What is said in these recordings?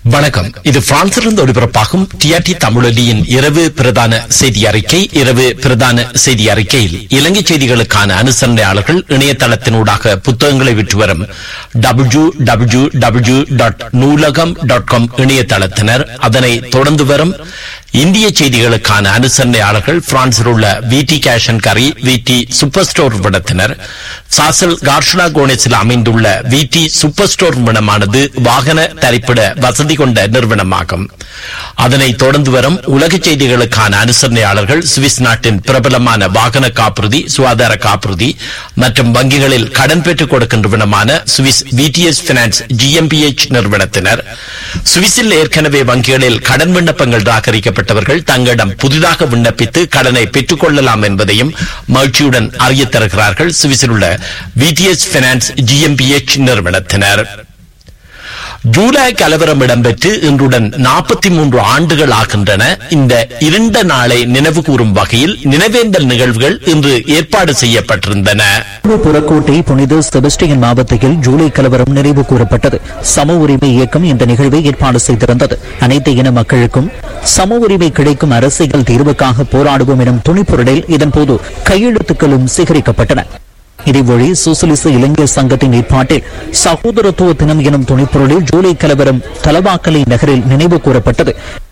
வணக்கம் இது பிரான்சிலிருந்து ஒளிபரப்பாகும் டிஆர்டி தமிழொலியின் இரவு பிரதான செய்தி அறிக்கை இரவு பிரதான செய்தி அறிக்கையில் இலங்கை செய்திகளுக்கான அனுசரணையாளர்கள் இணையதளத்தினூடாக புத்தகங்களை விற்று வரும் W W W dot Noolaham dot com இணையதளத்தினர் அதனை தொடர்ந்து வரும் இந்திய செய்திகளுக்கான அனுசரணையாளர்கள் பிரான்சில் உள்ள விடி கேஷன் கரி விடி சூப்பர் ஸ்டோர் விடத்தினர் சாசல் கார்ஷனா கோனேஸில் அமைந்துள்ள விடி சூப்பர் ஸ்டோர் நிறுவனமானது வாகன தரிப்பிட வசதி கொண்ட நிறுவனமாகும் அதனைத் தொடர்ந்து வரும் உலக செய்திகளுக்கான அனுசரணையாளர்கள் சுவிஸ் நாட்டின் பிரபலமான வாகன காப்புறுதி சுகாதார காப்புறுதி மற்றும் வங்கிகளில் கடன் பெற்றுக் கொடுக்கின்ற நிறுவனமான சுவிஸ் விடிஎஸ் பினான்ஸ் ஜிஎம்பிஎச் நிறுவனத்தினர் சுவிஸில் ஏற்கனவே வங்கிகளில் கடன் விண்ணப்பங்கள் நிராகரிக்கப்பட்டவர்கள் தங்களிடம் புதிதாக விண்ணப்பித்து கடனை பெற்றுக் கொள்ளலாம் என்பதையும் மகிழ்ச்சியுடன் அறியத் தருகிறார்கள் சுவிஸில் உள்ள விடிஎஸ் பினான்ஸ் ஜிஎம்பிஎச் நிறுவனத்தினர் ஜூலை கலவரம் இடம்பெற்று இன்றுடன் நாற்பத்தி மூன்று ஆண்டுகள் ஆகின்றன இந்த இருண்ட நாளை நினைவு கூறும் வகையில் நினைவேந்தல் நிகழ்வுகள் இன்று ஏற்பாடு செய்யப்பட்டிருந்தன புறக்கோட்டை புனித செபஸ்டியன் மாவட்டத்தில் ஜூலை கலவரம் நிறைவு கூறப்பட்டது சம உரிமை இயக்கம் இந்த நிகழ்வை ஏற்பாடு செய்திருந்தது அனைத்து இன மக்களுக்கும் சம உரிமை கிடைக்கும் அரசியல் தீர்வுக்காக போராடுவோம் எனும் துணிப்பொருளில் இதன்போது கையெழுத்துக்களும் சேகரிக்கப்பட்டன இதேவழி சோசலிச இளைஞர் சங்கத்தின் ஏற்பாட்டில் சகோதரத்துவ தினம் எனும் துணைப்பொருளில் ஜூலை கலவரம் தலவாக்கலை நகரில் நினைவு கூறப்பட்டது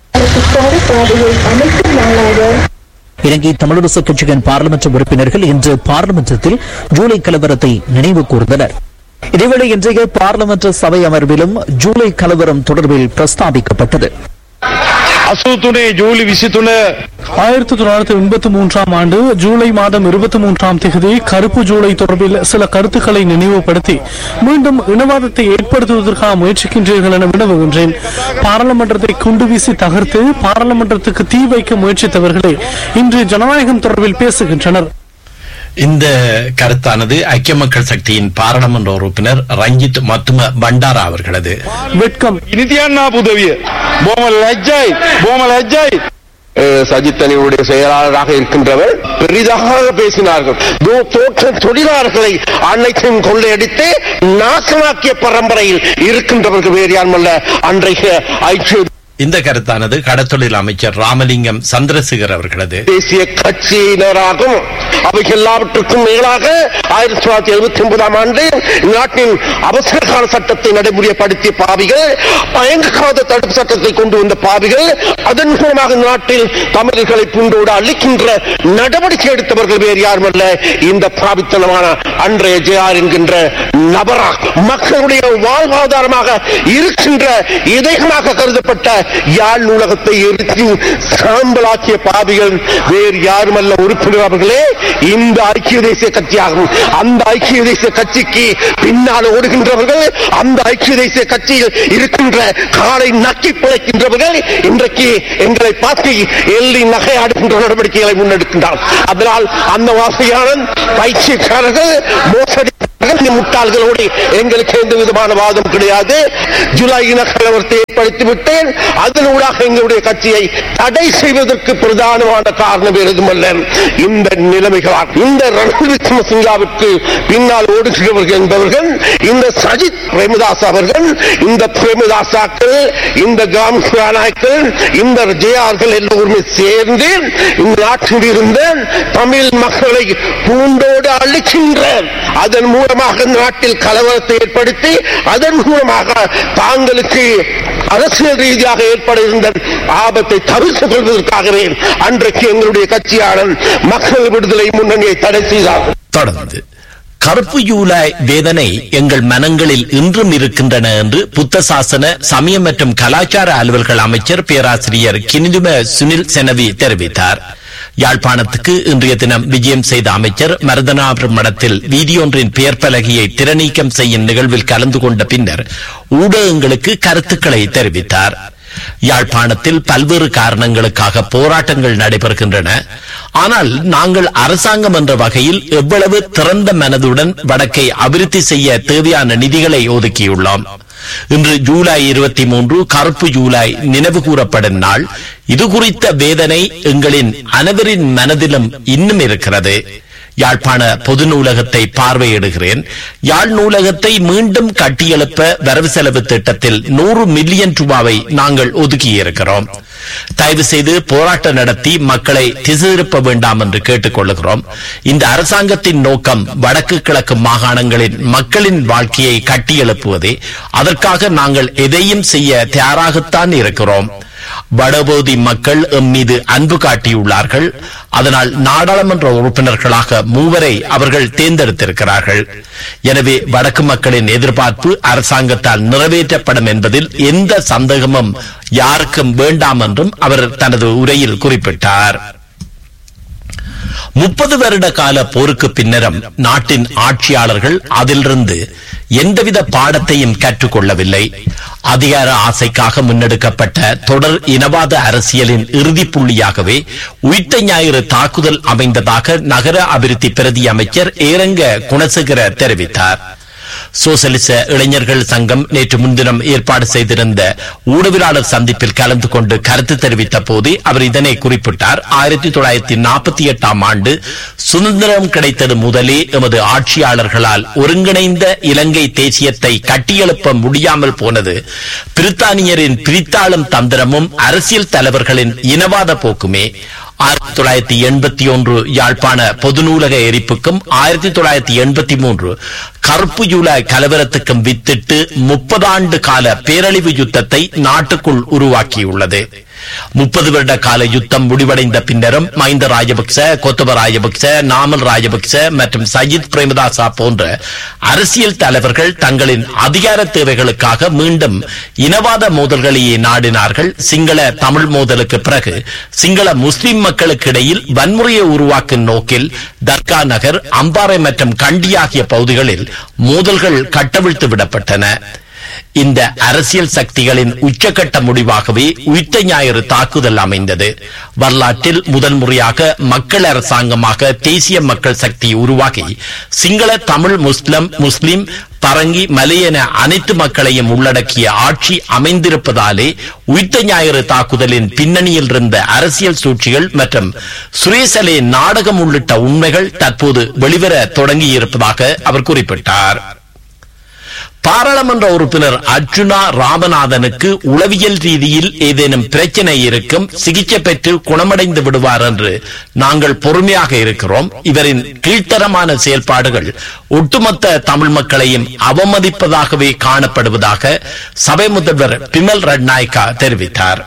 இலங்கை தமிழரசு கட்சியின் பாராளுமன்ற உறுப்பினர்கள் இன்று பாராளுமன்றத்தில் ஜூலை கலவரத்தை நினைவு கூர்ந்தனர் இதேவேளை இன்றைய பாராளுமன்ற சபை அமர்விலும் ஜூலை கலவரம் தொடர்பில் பிரஸ்தாபிக்கப்பட்டது අසූතුනේ ජූලි විසිතුන ஆயிரத்தி தொள்ளாயிரத்தி எண்பத்தி மூன்றாம் ஆண்டு ஜூலை மாதம் இருபத்தி மூன்றாம் தேதி கருப்பு ஜூலை தொடர்பில் சில கருத்துக்களை நினைவுபடுத்தி மீண்டும் இனவாதத்தை ஏற்படுத்துவதற்காக முயற்சிக்கின்றீர்கள் என வினவுகின்றேன் பாராளுமன்றத்தை குண்டு வீசி தகர்த்து பாராளுமன்றத்துக்கு தீ வைக்க முயற்சித்தவர்களே இன்று ஜனநாயகம் தொடர்பில் பேசுகின்றனர் இந்த கருத்தானது ஐக்கிய மக்கள் சக்தியின் பாராளுமன்ற உறுப்பினர் ரஞ்சித் மத்தும பண்டாரா அவர்களது வெட்கம் ඉනිතියන්නා පුදවිය බොම ලැජ්ජයි බොම ලැජ්ජයි சஜித்தனியுடைய செயலாளராக இருக்கின்றவர் பெரிதாக பேசினார்கள் தோ- தோற்ற தொழிலாளர்களை அனைத்தையும் கொள்ளையடித்து நாசமாக்கிய பரம்பரையில் இருக்கின்றவர்கள் வேறு யாருமல்ல அன்றைய ஐக்கிய இந்த கருத்தானது கடத்தொழில் அமைச்சர் ராமலிங்கம் சந்திரசேகர் அவர்களது தேசிய கட்சியினராகும் அவை எல்லாவற்றுக்கும் மேலாக ஆயிரத்தி தொள்ளாயிரத்தி எழுபத்தி ஒன்பதாம் ஆண்டு நாட்டின் அவசர கால சட்டத்தை நடைமுறைப்படுத்திய பாவிகள் பயங்கரவாத தடுப்பு சட்டத்தை கொண்டு வந்த பாவிகள் அதன் மூலமாக நாட்டில் தமிழர்களை பூண்டோடு அழிக்கின்ற நடவடிக்கை எடுத்தவர்கள் வேறு யாருமல்ல இந்த பாவித்தனமான அன்றைய ஜெயார் என்கின்ற நபரா மக்களுடைய வாழ்வாதாரமாக இருக்கின்ற இதயமாக கருதப்பட்ட யாழ் நூலகத்தை எரித்து சாம்பலாக்கிய பாவிகள் வேறு யாருமல்ல உறுப்பினர் அவர்களே இந்த ஐக்கிய தேசிய கட்சியாகும் அந்த ஐக்கிய தேசிய கட்சிக்கு பின்னால் ஓடுகின்றவர்கள் அந்த ஐக்கிய தேசிய கட்சியில் இருக்கின்ற காலை நக்கி பிழைக்கின்றவர்கள் இன்றைக்கு எங்களை பார்த்து எள்ளி நகையாடுகின்ற நடவடிக்கைகளை முன்னெடுக்கின்றார் அதனால் அந்த வாசையான பயிற்சிக்காரர்கள் மோசடி இந்த முட்டாள்களோடு எங்களுக்கு எந்த விதமான வாதம் கிடையாது ஜூலை இன கலவரத்தை ஏற்படுத்திவிட்டேன் அதனூடாக எங்களுடைய கட்சியை தடை செய்வதற்கு பிரதானமான காரணம் எதுவுமல்ல இந்த நிலைமைகளால் இந்த ரணில் விக்ரமசிங்காவிற்கு பின்னால் ஓடுகிறவர்கள் என்பவர்கள் இந்த சஜித் பிரேமதாஸ் அவர்கள் இந்த பிரேமதாசாக்கள் இந்த கிராம நாயக்கள் இந்த ஜெயார்கள் எல்லோருமே சேர்ந்து இந்த நாட்டில் இருந்த தமிழ் மக்களை பூண்டோடு அழிக்கின்ற அதன் மூலமாக இந்த நாட்டில் கலவரத்தை ஏற்படுத்தி அதன் மூலமாக தாங்களுக்கு அரசியல் ரீதியாக ஏற்பட இருந்த ஆபத்தை தவிர்த்துக் கொள்வதற்காகவே அன்றைக்கு எங்களுடைய கட்சியான மக்கள் விடுதலை முன்னணியை தடை செய்தார் தொடர்ந்து கருப்பு ஜூலை வேதனை எங்கள் மனங்களில் இன்றும் இருக்கின்றன என்று புத்த சாசன சமய மற்றும் கலாச்சார அலுவல்கள் அமைச்சர் பேராசிரியர் கினிதும சுனில் செனவி தெரிவித்தார் யாழ்ப்பாணத்துக்கு இன்றைய தினம் விஜயம் செய்த அமைச்சர் மருதனாபுரம் மடத்தில் வீதியொன்றின் பெயர் பலகையை திறநீக்கம் செய்யும் நிகழ்வில் கலந்து கொண்ட பின்னர் ஊடகங்களுக்கு கருத்துக்களை தெரிவித்தார் யாழ்ப்பாணத்தில் பல்வேறு காரணங்களுக்காக போராட்டங்கள் நடைபெறுகின்றன ஆனால் நாங்கள் அரசாங்கம் என்ற வகையில் எவ்வளவு திறந்த மனதுடன் வடக்கை அபிவிருத்தி செய்ய தேவையான நிதிகளை ஒதுக்கியுள்ளோம் இன்று ஜூலை இருபத்தி மூன்று கருப்பு ஜூலை நினைவு கூறப்படும் நாள் இது குறித்த வேதனை எங்களின் அனைவரின் மனதிலும் இன்னும் இருக்கிறது யாழ்ப்பாண பொது நூலகத்தை பார்வையிடுகிறேன் யாழ் நூலகத்தை மீண்டும் கட்டியெழுப்ப வரவு செலவு திட்டத்தில் நூறு மில்லியன் ரூபாவை நாங்கள் ஒதுக்கியிருக்கிறோம் தயவு செய்து போராட்டம் நடத்தி மக்களை திசை திருப்ப வேண்டாம் என்று கேட்டுக் கொள்ளுகிறோம் இந்த அரசாங்கத்தின் நோக்கம் வடக்கு கிழக்கு மாகாணங்களின் மக்களின் வாழ்க்கையை கட்டியெழுப்புவதே அதற்காக நாங்கள் எதையும் செய்ய தயாராகத்தான் இருக்கிறோம் வடபகுதி மக்கள் எம் மீது அன்பு காட்டியுள்ளார்கள் அதனால் நாடாளுமன்ற உறுப்பினர்களாக மூவரை அவர்கள் தேர்ந்தெடுத்திருக்கிறார்கள் எனவே வடக்கு மக்களின் எதிர்பார்ப்பு அரசாங்கத்தால் நிறைவேற்றப்படும் என்பதில் எந்த சந்தேகமும் யாருக்கும் வேண்டாம் என்றும் அவர் தனது உரையில் குறிப்பிட்டார் முப்பது வருட கால போருக்கு பின்னரும் நாட்டின் ஆட்சியாளர்கள் அதிலிருந்து எந்தவித பாடத்தையும் கற்றுக்கொள்ளவில்லை அதிகார ஆசைக்காக முன்னெடுக்கப்பட்ட தொடர் இனவாத அரசியலின் இறுதி புள்ளியாகவே உயிர்த்த ஞாயிறு தாக்குதல் அமைந்ததாக நகர அபிவிருத்தி பிரதி அமைச்சர் ஏரங்க குணசேகர தெரிவித்தார் சோசலிச இளைஞர்கள் சங்கம் நேற்று முன்தினம் ஏற்பாடு செய்திருந்த ஊடகவியலாளர் சந்திப்பில் கலந்து கொண்டு கருத்து தெரிவித்த போது அவர் இதனை குறிப்பிட்டார் ஆயிரத்தி தொள்ளாயிரத்தி நாற்பத்தி எட்டாம் ஆண்டு சுதந்திரம் கிடைத்தது முதலே எமது ஆட்சியாளர்களால் ஒருங்கிணைந்த இலங்கை தேசியத்தை கட்டியெழுப்ப முடியாமல் போனது பிரித்தானியரின் பிரித்தாளும் தந்திரமும் அரசியல் தலைவர்களின் இனவாத போக்குமே ஆயிரத்தி தொள்ளாயிரத்தி எண்பத்தி ஒன்று யாழ்ப்பாண பொது நூலக எரிப்புக்கும் ஆயிரத்தி தொள்ளாயிரத்தி எண்பத்தி மூன்று கருப்பு யூல கலவரத்துக்கும் வித்திட்டு முப்பது ஆண்டு கால பேரழிவு யுத்தத்தை நாட்டுக்குள் உருவாக்கியுள்ளது முப்பது வருட கால யுத்தம் முடிவடைந்த பின்னரும் மஹிந்த ராஜபக்ச கொத்தப ராஜபக்ச நாமல் ராஜபக்ச மற்றும் சஜித் பிரேமதாசா போன்ற அரசியல் தலைவர்கள் தங்களின் அதிகார தேவைகளுக்காக மீண்டும் இனவாத மோதல்களையே நாடினார்கள் சிங்கள தமிழ் மோதலுக்கு பிறகு சிங்கள முஸ்லிம் மக்களுக்கு இடையில் வன்முறையை உருவாக்கும் நோக்கில் தர்கா நகர் அம்பாறை மற்றும் கண்டி ஆகிய பகுதிகளில் மோதல்கள் கட்டவிழ்த்து விடப்பட்டன இந்த அரசியல் சக்திகளின் உச்சகட்ட முடிவாகவே உயிர்த்த ஞாயிறு தாக்குதல் அமைந்தது வரலாற்றில் முதல் முறையாக மக்கள் அரசாங்கமாக தேசிய மக்கள் சக்தி உருவாகி சிங்கள தமிழ் முஸ்லிம் முஸ்லிம் பரங்கி மலை என அனைத்து மக்களையும் உள்ளடக்கிய ஆட்சி அமைந்திருப்பதாலே உயிர்த்த ஞாயிறு தாக்குதலின் பின்னணியில் இருந்த அரசியல் சூழ்ச்சிகள் மற்றும் சுரேசலே நாடகம் உள்ளிட்ட உண்மைகள் தற்போது வெளிவர தொடங்கியிருப்பதாக அவர் குறிப்பிட்டார் பாராளுமன்ற உறுப்பினர் அர்ஜுனா ராமநாதனுக்கு உளவியல் ரீதியில் ஏதேனும் பிரச்சனை இருக்கும் சிகிச்சை பெற்று குணமடைந்து விடுவார் என்று நாங்கள் பொறுமையாக இருக்கிறோம் இவரின் கீழ்த்தரமான செயல்பாடுகள் ஒட்டுமொத்த தமிழ் மக்களையும் அவமதிப்பதாகவே காணப்படுவதாக சபை முதல்வர் பிமல் ரட்நாயக்கா தெரிவித்தார்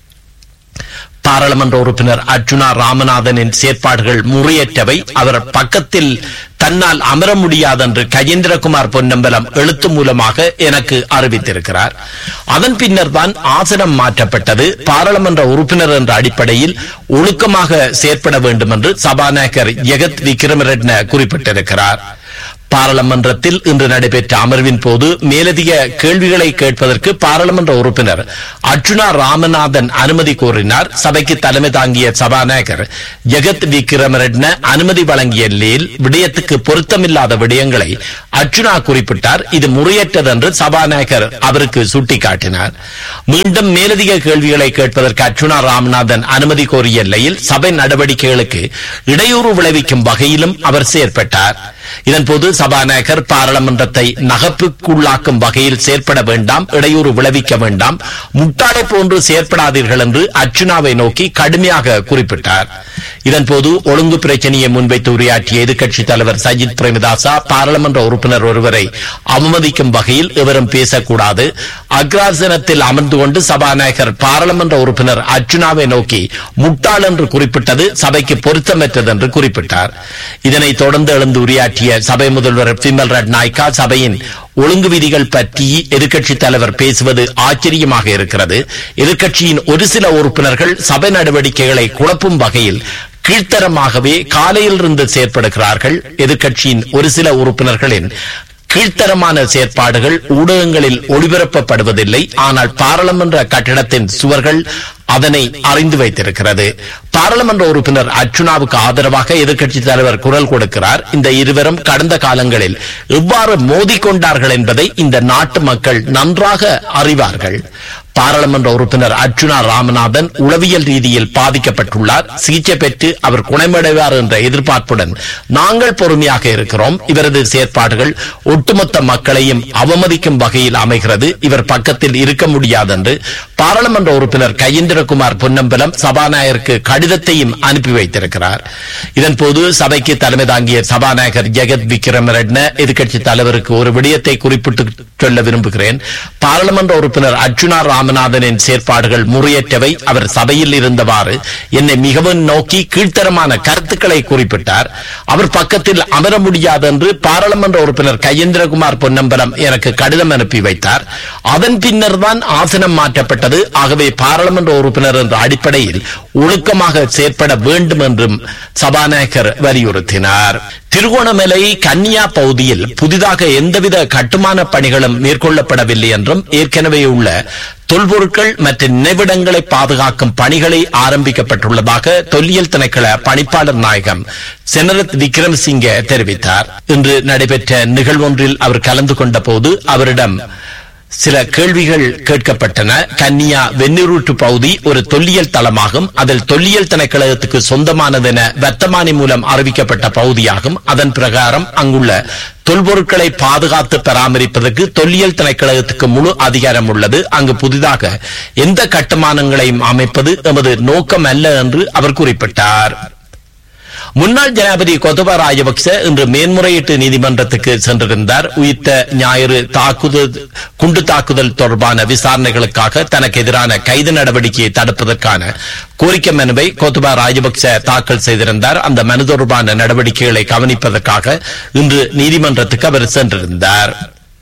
பாராளுமன்ற உறுப்பினர் அர்ஜுனா ராமநாதனின் செயற்பாடுகள் முறையற்றவை அவர் பக்கத்தில் தன்னால் அமர முடியாதென்று கஜேந்திரகுமார் பொன்னம்பலம் எழுத்து மூலமாக எனக்கு அறிவித்திருக்கிறார் அதன் பின்னர் தான் ஆசனம் மாற்றப்பட்டது பாராளுமன்ற உறுப்பினர் என்ற அடிப்படையில் ஒழுக்கமாக செயற்பட வேண்டும் என்று சபாநாயகர் ஜெகத் விக்ரமரெட்ன குறிப்பிட்டிருக்கிறார் பாராளுமன்றத்தில் இன்று நடைபெற்ற அமர்வின் போது மேலதிக கேள்விகளை கேட்பதற்கு பாராளுமன்ற உறுப்பினர் அர்ஜுனா ராமநாதன் அனுமதி கோரினார் சபைக்கு தலைமை தாங்கிய சபாநாயகர் ஜெகத் விக்ரமரெட்ன அனுமதி வழங்கிய நிலையில் விடயத்துக்கு பொருத்தமில்லாத விடயங்களை அர்ஜுனா குறிப்பிட்டார் இது முறையற்றது என்று சபாநாயகர் அவருக்கு சுட்டிக்காட்டினார் மீண்டும் மேலதிக கேள்விகளை கேட்பதற்கு அர்ஜுனா ராமநாதன் அனுமதி கோரிய நிலையில் சபை நடவடிக்கைகளுக்கு இடையூறு விளைவிக்கும் வகையிலும் அவர் செயற்பட்டார் இதன்போது சபாநாயகர் பாராளுமன்றத்தை நகப்புக்குள்ளாக்கும் வகையில் செயற்பட வேண்டாம் இடையூறு விளைவிக்க வேண்டாம் முட்டாளை போன்று செயற்படாதீர்கள் என்று அர்ச்சுனாவை நோக்கி கடுமையாக குறிப்பிட்டார் இதன்போது ஒழுங்கு பிரச்சனையை முன்வைத்து உரையாற்றிய எதிர்க்கட்சித் தலைவர் சஜித் பிரேமதாசா பாராளுமன்ற உறுப்பினர் ஒருவரை அவமதிக்கும் வகையில் எவரும் பேசக்கூடாது அக்ராசனத்தில் அமர்ந்து கொண்டு சபாநாயகர் பாராளுமன்ற உறுப்பினர் அர்ச்சுனாவை நோக்கி முட்டாள் என்று குறிப்பிட்டது சபைக்கு பொருத்தமற்றது என்று குறிப்பிட்டார் இதனைத் தொடர்ந்து எழுந்து உரையாற்றிய சபை முதல்வர் பிமல் ரட்நாயக்கா சபையின் ஒழுங்கு விதிகள் பற்றி எதிர்க்கட்சித் தலைவர் பேசுவது ஆச்சரியமாக இருக்கிறது எதிர்க்கட்சியின் ஒரு சில உறுப்பினர்கள் சபை நடவடிக்கைகளை குழப்பும் வகையில் கீழ்த்தரமாகவே காலையிலிருந்து செயற்படுகிறார்கள் எதிர்க்கட்சியின் ஒரு சில உறுப்பினர்களின் கீழ்த்தரமான செயற்பாடுகள் ஊடகங்களில் ஒளிபரப்பப்படுவதில்லை ஆனால் பாராளுமன்ற கட்டிடத்தின் சுவர்கள் அதனை அறிந்து வைத்திருக்கிறது பாராளுமன்ற உறுப்பினர் அர்ச்சுனாவுக்கு ஆதரவாக எதிர்க்கட்சித் தலைவர் குரல் கொடுக்கிறார் இந்த இருவரும் கடந்த காலங்களில் எவ்வாறு மோதிக்கொண்டார்கள் என்பதை இந்த நாட்டு மக்கள் நன்றாக அறிவார்கள் பாராளுமன்ற உறுப்பினர் அர்ச்சுனா ராமநாதன் உளவியல் ரீதியில் பாதிக்கப்பட்டுள்ளார் சிகிச்சை பெற்று அவர் குணமடைவார் என்ற எதிர்பார்ப்புடன் நாங்கள் பொறுமையாக இருக்கிறோம் இவரது செயற்பாடுகள் ஒட்டுமொத்த மக்களையும் அவமதிக்கும் வகையில் அமைகிறது இவர் பக்கத்தில் இருக்க முடியாது என்று பாராளுமன்ற உறுப்பினர் கையேந்திரகுமார் பொன்னம்பலம் சபாநாயகருக்கு கடிதத்தையும் அனுப்பி வைத்திருக்கிறார் இதன்போது சபைக்கு தலைமை தாங்கிய சபாநாயகர் ஜெகத் விக்ரமரெட்ன எதிர்க்கட்சி தலைவருக்கு ஒரு விடயத்தை குறிப்பிட்டு சொல்ல விரும்புகிறேன் பாராளுமன்ற உறுப்பினர் அர்ச்சுனா ராமநாதனின் செயற்பாடுகள் முறையற்றவை அவர் சபையில் இருந்தவாறு என்னை மிகவும் நோக்கி கீழ்த்தரமான கருத்துக்களை குறிப்பிட்டார் அவர் பக்கத்தில் அமர முடியாது என்று பாராளுமன்ற உறுப்பினர் கையேந்திரகுமார் பொன்னம்பலம் எனக்கு கடிதம் அனுப்பி வைத்தார் அதன் பின்னர் தான் ஆசனம் மாற்றப்பட்டது ஆகவே பாராளுமன்ற உறுப்பினர் என்ற அடிப்படையில் ஒழுக்கமாக செயற்பட வேண்டும் என்றும் சபாநாயகர் வலியுறுத்தினார் திருகோணமலை கன்னியா பகுதியில் புதிதாக எந்தவித கட்டுமான பணிகளும் மேற்கொள்ளப்படவில்லை என்றும் ஏற்கனவே உள்ள தொல்பொருட்கள் மற்றும் நினைவிடங்களை பாதுகாக்கும் பணிகளை ஆரம்பிக்கப்பட்டுள்ளதாக தொல்லியல் திணைக்கள பணிப்பாளர் நாயகம் செனரத் விக்ரமசிங்க தெரிவித்தார் இன்று நடைபெற்ற நிகழ்வொன்றில் அவர் கலந்து கொண்ட போது அவரிடம் சில கேள்விகள் கேட்கப்பட்டன கன்னியா வெந்நீரூற்று பகுதி ஒரு தொல்லியல் தளமாகும் அதில் தொல்லியல் திணைக்களத்துக்கு சொந்தமானதென வர்த்தமானி மூலம் அறிவிக்கப்பட்ட பகுதியாகும் அதன் பிரகாரம் அங்குள்ள தொல்பொருட்களை பாதுகாத்து பராமரிப்பதற்கு தொல்லியல் திணைக்களத்துக்கு முழு அதிகாரம் உள்ளது அங்கு புதிதாக எந்த கட்டுமானங்களையும் அமைப்பது எமது நோக்கம் அல்ல என்று அவர் குறிப்பிட்டார் முன்னாள் ஜனாதிபதி கொத்தபா ராஜபக்ச இன்று மேன்முறையீட்டு நீதிமன்றத்துக்கு சென்றிருந்தார் உயிர்த்த ஞாயிறு தாக்குதல் குண்டு தாக்குதல் தொடர்பான விசாரணைகளுக்காக தனக்கு எதிரான கைது நடவடிக்கையை தடுப்பதற்கான கோரிக்கை மனுவை கொத்தபா ராஜபக்ச தாக்கல் செய்திருந்தார் அந்த மனு தொடர்பான நடவடிக்கைகளை கவனிப்பதற்காக இன்று நீதிமன்றத்துக்கு அவர் சென்றிருந்தார்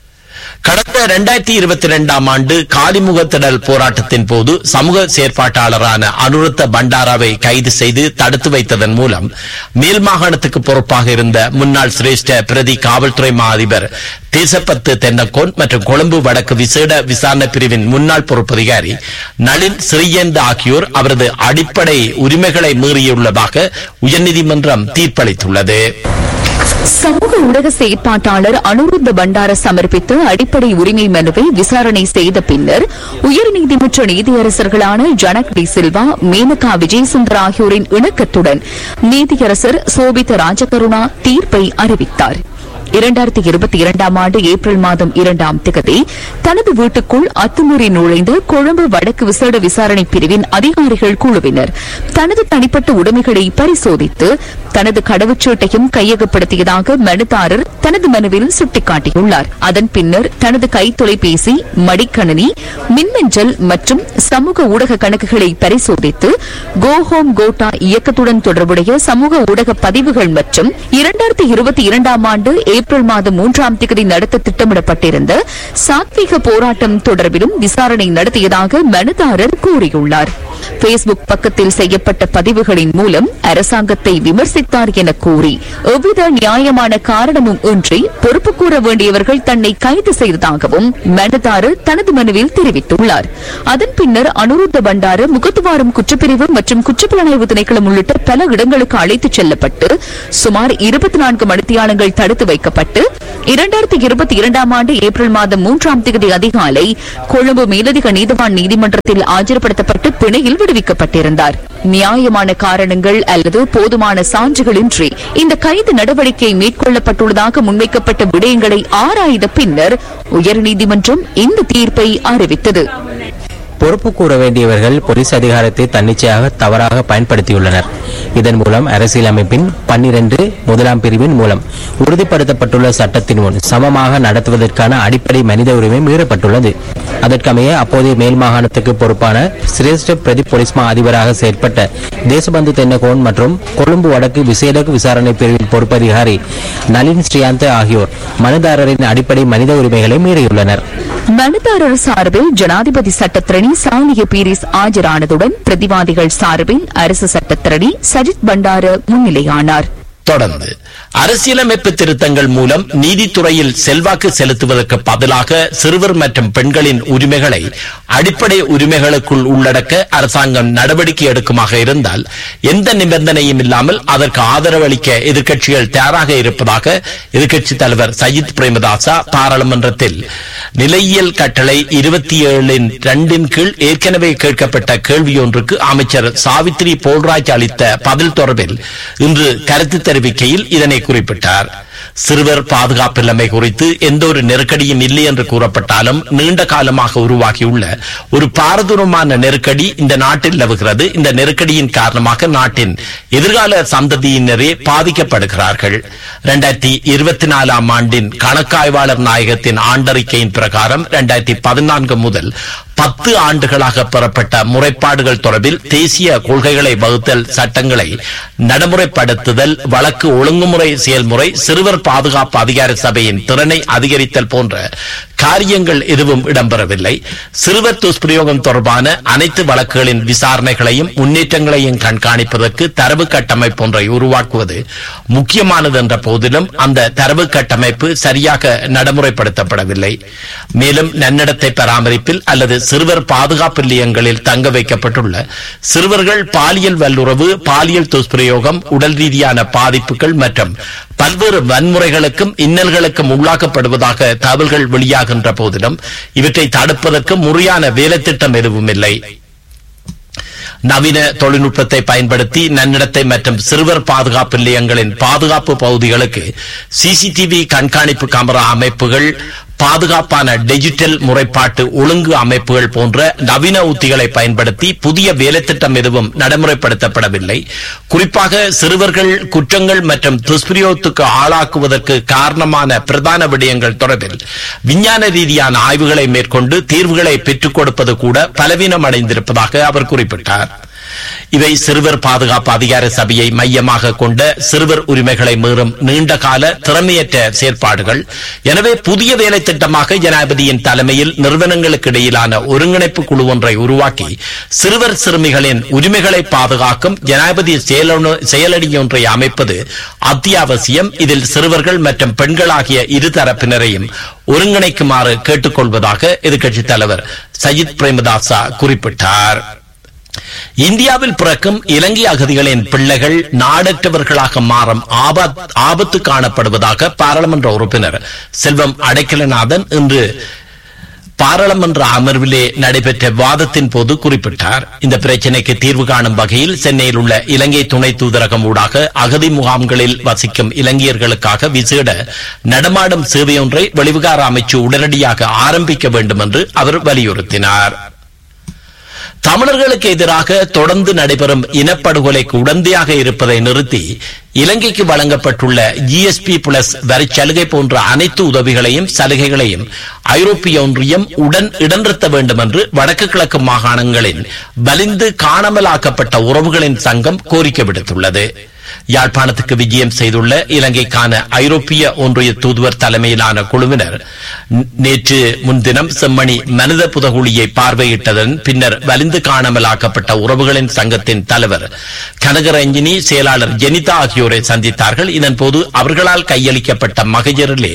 கடந்த இரண்டாயிரத்தி இருபத்தி இரண்டாம் ஆண்டு காலிமுகத்திடல் போராட்டத்தின் போது சமூக செயற்பாட்டாளரான அனுருத்த பண்டாராவை கைது செய்து தடுத்து வைத்ததன் மூலம் மேல் மாகாணத்துக்கு பொறுப்பாக இருந்த முன்னாள் சிரேஷ்ட பிரதி காவல்துறை மா அதிபர் தேசப்பத்து தென்னக்கோன் மற்றும் கொழும்பு வடக்கு விசேட விசாரணை பிரிவின் முன்னாள் பொறுப்பதிகாரி நளின் சிறியந்த ஆகியோர் அவரது அடிப்படை உரிமைகளை மீறியுள்ளதாக உயர்நீதிமன்றம் தீர்ப்பளித்துள்ளது சமூக ஊடக செயற்பாட்டாளர் அனுருத்த பண்டார சமர்ப்பித்த அடிப்படை உரிமை மனுவை விசாரணை செய்த பின்னர் உயர்நீதிமன்ற நீதியரசர்களான ஜனக் டி சில்வா மேனகா விஜயசுந்தர் ஆகியோரின் இணக்கத்துடன் நீதியரசர் சோபித ராஜகருணா தீர்ப்பை அறிவித்தார் இரண்டாயிரத்தி இருபத்தி இரண்டாம் ஆண்டு ஏப்ரல் மாதம் இரண்டாம் திகதி தனது வீட்டுக்குள் அத்துமீறி நுழைந்த கொழும்பு வடக்கு விசேட விசாரணை பிரிவின் அதிகாரிகள் குழுவினர் தனது தனிப்பட்ட உடைமைகளை பரிசோதித்து தனது கடவுச்சீட்டையும் கையகப்படுத்தியதாக மனுதாரர் தனது மனுவில் சுட்டிக்காட்டியுள்ளார் அதன் பின்னர் தனது கைத்தொலைபேசி மடிக்கணினி மின்னஞ்சல் மற்றும் சமூக ஊடக கணக்குகளை பரிசோதித்து கோ ஹோம் கோட்டா இயக்கத்துடன் தொடர்புடைய சமூக ஊடக பதிவுகள் மற்றும் இரண்டாயிரத்தி இருபத்தி இரண்டாம் ஆண்டு ஏப்ரல் மாதம் மூன்றாம் தேதி நடத்த திட்டமிடப்பட்டிருந்த சாத்வீக போராட்டம் தொடர்பிலும் விசாரணை நடத்தியதாக மனுதாரர் கூறியுள்ளார் பேஸ்புக் பக்கத்தில் செய்யப்பட்ட பதிவுகளின் மூலம் அரசாங்கத்தை விமர்சித்தார் என கூறி எவ்வித நியாயமான காரணமும் இன்றி பொறுப்பு கூற வேண்டியவர்கள் தன்னை கைது செய்ததாகவும் மனுதாரர் தனது மனுவில் தெரிவித்துள்ளார் அதன் பின்னர் அனுருத்த பண்டார முகத்துவாரம் குற்றப்பிரிவு மற்றும் குற்றப்புலனாய்வு திணைக்களம் உள்ளிட்ட பல இடங்களுக்கு அழைத்துச் செல்லப்பட்டு சுமார் இருபத்தி நான்கு மணித்தியாலங்கள் தடுத்து வைக்கப்பட்டு இரண்டாயிரத்தி இருபத்தி இரண்டாம் ஆண்டு ஏப்ரல் மாதம் மூன்றாம் தேதி அதிகாலை கொழும்பு மேலதிக நீதிவான் நீதிமன்றத்தில் ஆஜர்படுத்தப்பட்டு பிணையில் விடுவிக்கப்பட்டிருந்தார் நியாயமான காரணங்கள் அல்லது போதுமான சான்றுகளின்றி இந்த கைது நடவடிக்கை மேற்கொள்ளப்பட்டுள்ளதாக முன்வைக்கப்பட்ட விடயங்களை ஆராய்ந்த பின்னர் உயர்நீதிமன்றம் இந்த தீர்ப்பை அறிவித்தது பொறுப்பு கூற வேண்டியவர்கள் போலீஸ் அதிகாரத்தை தன்னிச்சையாக தவறாக பயன்படுத்தியுள்ளனர் இதன் மூலம் அரசியலமைப்பின் பன்னிரண்டு முதலாம் பிரிவின் மூலம் உறுதிப்படுத்தப்பட்டுள்ள சட்டத்தின் முன் சமமாக நடத்துவதற்கான அடிப்படை மனித உரிமை மீறப்பட்டுள்ளது அதற்கமைய அப்போதைய மேல் மாகாணத்துக்கு பொறுப்பான சிரேஷ்ட பிரதி போலீஸ் மா அதிபராக செயற்பட்ட தேசபந்து தென்னகோன் மற்றும் கொழும்பு வடக்கு விசேட விசாரணை பிரிவின் பொறுப்பதிகாரி நளின் ஸ்ரீயாந்த் ஆகியோர் மனுதாரரின் அடிப்படை மனித உரிமைகளை மீறியுள்ளனர் மனுதாரர் சார்பில் ஜனாதிபதி சட்டத்திரணி சாலிய பீரிஸ் ஆஜரானதுடன் பிரதிவாதிகள் சார்பில் அரசு சட்டத்திரணி சஜித் பண்டார முன்னிலையானார் தொடர்ந்து அரசியலமைப்பு திருத்தங்கள் மூலம் நீதித்துறையில் செல்வாக்கு செலுத்துவதற்கு பதிலாக சிறுவர் மற்றும் பெண்களின் உரிமைகளை அடிப்படை உரிமைகளுக்குள் உள்ளடக்க அரசாங்கம் நடவடிக்கை எடுக்குமாக இருந்தால் எந்த நிபந்தனையும் இல்லாமல் அதற்கு ஆதரவளிக்க எதிர்க்கட்சிகள் தயாராக இருப்பதாக எதிர்க்கட்சித் தலைவர் சஜித் பிரேமதாசா பாராளுமன்றத்தில் நிலையியல் கட்டளை இருபத்தி ஏழின் இரண்டின் கீழ் ஏற்கனவே கேட்கப்பட்ட கேள்வியொன்றுக்கு அமைச்சர் சாவித்ரி போல்ராஜ் அளித்த பதில் தொடர்பில் இன்று கருத்து தெரிவிக்கையில் இதனை குறிப்பிட்டார் சிறுவர் பாதுகாப்பின்மை குறித்து எந்த ஒரு நெருக்கடியும் இல்லை என்று கூறப்பட்டாலும் நீண்ட காலமாக உருவாகியுள்ள ஒரு பாரதூரமான நெருக்கடி இந்த நாட்டில் நிலவுகிறது இந்த நெருக்கடியின் காரணமாக நாட்டின் எதிர்கால சந்ததியினரே பாதிக்கப்படுகிறார்கள் இரண்டாயிரத்தி இருபத்தி நாலாம் ஆண்டின் கணக்காய்வாளர் நாயகத்தின் ஆண்டறிக்கையின் பிரகாரம் இரண்டாயிரத்தி பதினான்கு முதல் பத்து ஆண்டுகளாக பெறப்பட்ட முறைப்பாடுகள் தொடர்பில் தேசிய கொள்கைகளை வகுத்தல் சட்டங்களை நடைமுறைப்படுத்துதல் வழக்கு ஒழுங்குமுறை செயல்முறை சிறுவர் பாதுகாப்பு அதிகார சபையின் திறனை அதிகரித்தல் போன்ற காரியங்கள் எதுவும் இடம்பெறவில்லை சிறுவர் துஷ்பிரயோகம் தொடர்பான அனைத்து வழக்குகளின் விசாரணைகளையும் முன்னேற்றங்களையும் கண்காணிப்பதற்கு தரவு கட்டமைப்பு ஒன்றை உருவாக்குவது முக்கியமானது என்ற போதிலும் அந்த தரவு கட்டமைப்பு சரியாக நடைமுறைப்படுத்தப்படவில்லை மேலும் நன்னடத்தை பராமரிப்பில் அல்லது சிறுவர் பாதுகாப்பு நிலையங்களில் தங்க வைக்கப்பட்டுள்ள சிறுவர்கள் பாலியல் வல்லுறவு பாலியல் துஷ்பிரயோகம் உடல் ரீதியான பாதிப்புகள் மற்றும் பல்வேறு வன்முறைகளுக்கும் இன்னல்களுக்கும் உள்ளாக்கப்படுவதாக தகவல்கள் வெளியாகின்ற போதிலும் இவற்றை தடுப்பதற்கு முறையான வேலைத்திட்டம் எதுவும் இல்லை நவீன தொழில்நுட்பத்தை பயன்படுத்தி நன்னிடத்தை மற்றும் சிறுவர் பாதுகாப்பு நிலையங்களின் பாதுகாப்பு பகுதிகளுக்கு சிசிடிவி கண்காணிப்பு கேமரா அமைப்புகள் பாதுகாப்பான டிஜிட்டல் முறைப்பாட்டு ஒழுங்கு அமைப்புகள் போன்ற நவீன உத்திகளை பயன்படுத்தி புதிய வேலைத்திட்டம் எதுவும் நடைமுறைப்படுத்தப்படவில்லை குறிப்பாக சிறுவர்கள் குற்றங்கள் மற்றும் துஷ்பிரயோகத்துக்கு ஆளாக்குவதற்கு காரணமான பிரதான விடயங்கள் தொடர்பில் விஞ்ஞான ரீதியான ஆய்வுகளை மேற்கொண்டு தீர்வுகளை பெற்றுக் கொடுப்பது கூட பலவீனம் அடைந்திருப்பதாக அவர் குறிப்பிட்டார் இவை சிறுவர் பாதுகாப்பு அதிகார சபையை மையமாக கொண்ட சிறுவர் உரிமைகளை மீறும் நீண்டகால திறமையற்ற செயற்பாடுகள் எனவே புதிய வேலை திட்டமாக ஜனாதிபதியின் தலைமையில் நிறுவனங்களுக்கு இடையிலான ஒருங்கிணைப்பு குழு ஒன்றை உருவாக்கி சிறுவர் சிறுமிகளின் உரிமைகளை பாதுகாக்கும் ஜனாதிபதி செயலணு- செயலணி ஒன்றை அமைப்பது அத்தியாவசியம் இதில் சிறுவர்கள் மற்றும் பெண்கள் ஆகிய இரு தரப்பினரையும் ஒருங்கிணைக்குமாறு கேட்டுக்கொள்வதாக எதிர்க்கட்சித் தலைவர் சஜித் பிரேமதாசா குறிப்பிட்டார் இந்தியாவில் பிறக்கும் இலங்கை அகதிகளின் பிள்ளைகள் நாடற்றவர்களாக மாறும் ஆபத்- ஆபத்து காணப்படுவதாக பாராளுமன்ற உறுப்பினர் செல்வம் அடைக்கலநாதன் இன்று பாராளுமன்ற அமர்விலே நடைபெற்ற வாதத்தின் போது குறிப்பிட்டார் இந்த பிரச்சினைக்கு தீர்வு காணும் வகையில் சென்னையில் உள்ள இலங்கை துணை தூதரகம் ஊடாக அகதி முகாம்களில் வசிக்கும் இலங்கையர்களுக்காக விசேட நடமாடும் சேவையொன்றை வெளிவிகார அமைச்சு உடனடியாக ஆரம்பிக்க வேண்டும் என்று அவர் வலியுறுத்தினார் தமிழர்களுக்கு எதிராக தொடர்ந்து நடைபெறும் இனப்படுகொலைக்கு உடந்தையாக இருப்பதை நிறுத்தி இலங்கைக்கு வழங்கப்பட்டுள்ள ஜிஎஸ்பி பிளஸ் வரி சலுகை போன்ற அனைத்து உதவிகளையும் சலுகைகளையும் ஐரோப்பிய ஒன்றியம் உடன் இடநிறுத்த வேண்டும் என்று வடக்கு கிழக்கு மாகாணங்களின் வலிந்து காணாமலாக்கப்பட்ட உறவுகளின் சங்கம் கோரிக்கை விடுத்துள்ளது யாழ்ப்பாணத்துக்கு விஜயம் செய்துள்ள இலங்கைக்கான ஐரோப்பிய ஒன்றிய தூதுவர் தலைமையிலான குழுவினர் ந- நேற்று முன்தினம் செம்மணி மனித புதகுழியை பார்வையிட்டதன் பின்னர் வலிந்து காணாமலாக்கப்பட்ட உறவுகளின் சங்கத்தின் தலைவர் கனகரஞ்சினி செயலாளர் ஜெனிதா ஆகியோரை சந்தித்தார்கள் இதன்போது அவர்களால் கையளிக்கப்பட்ட மகஜரிலே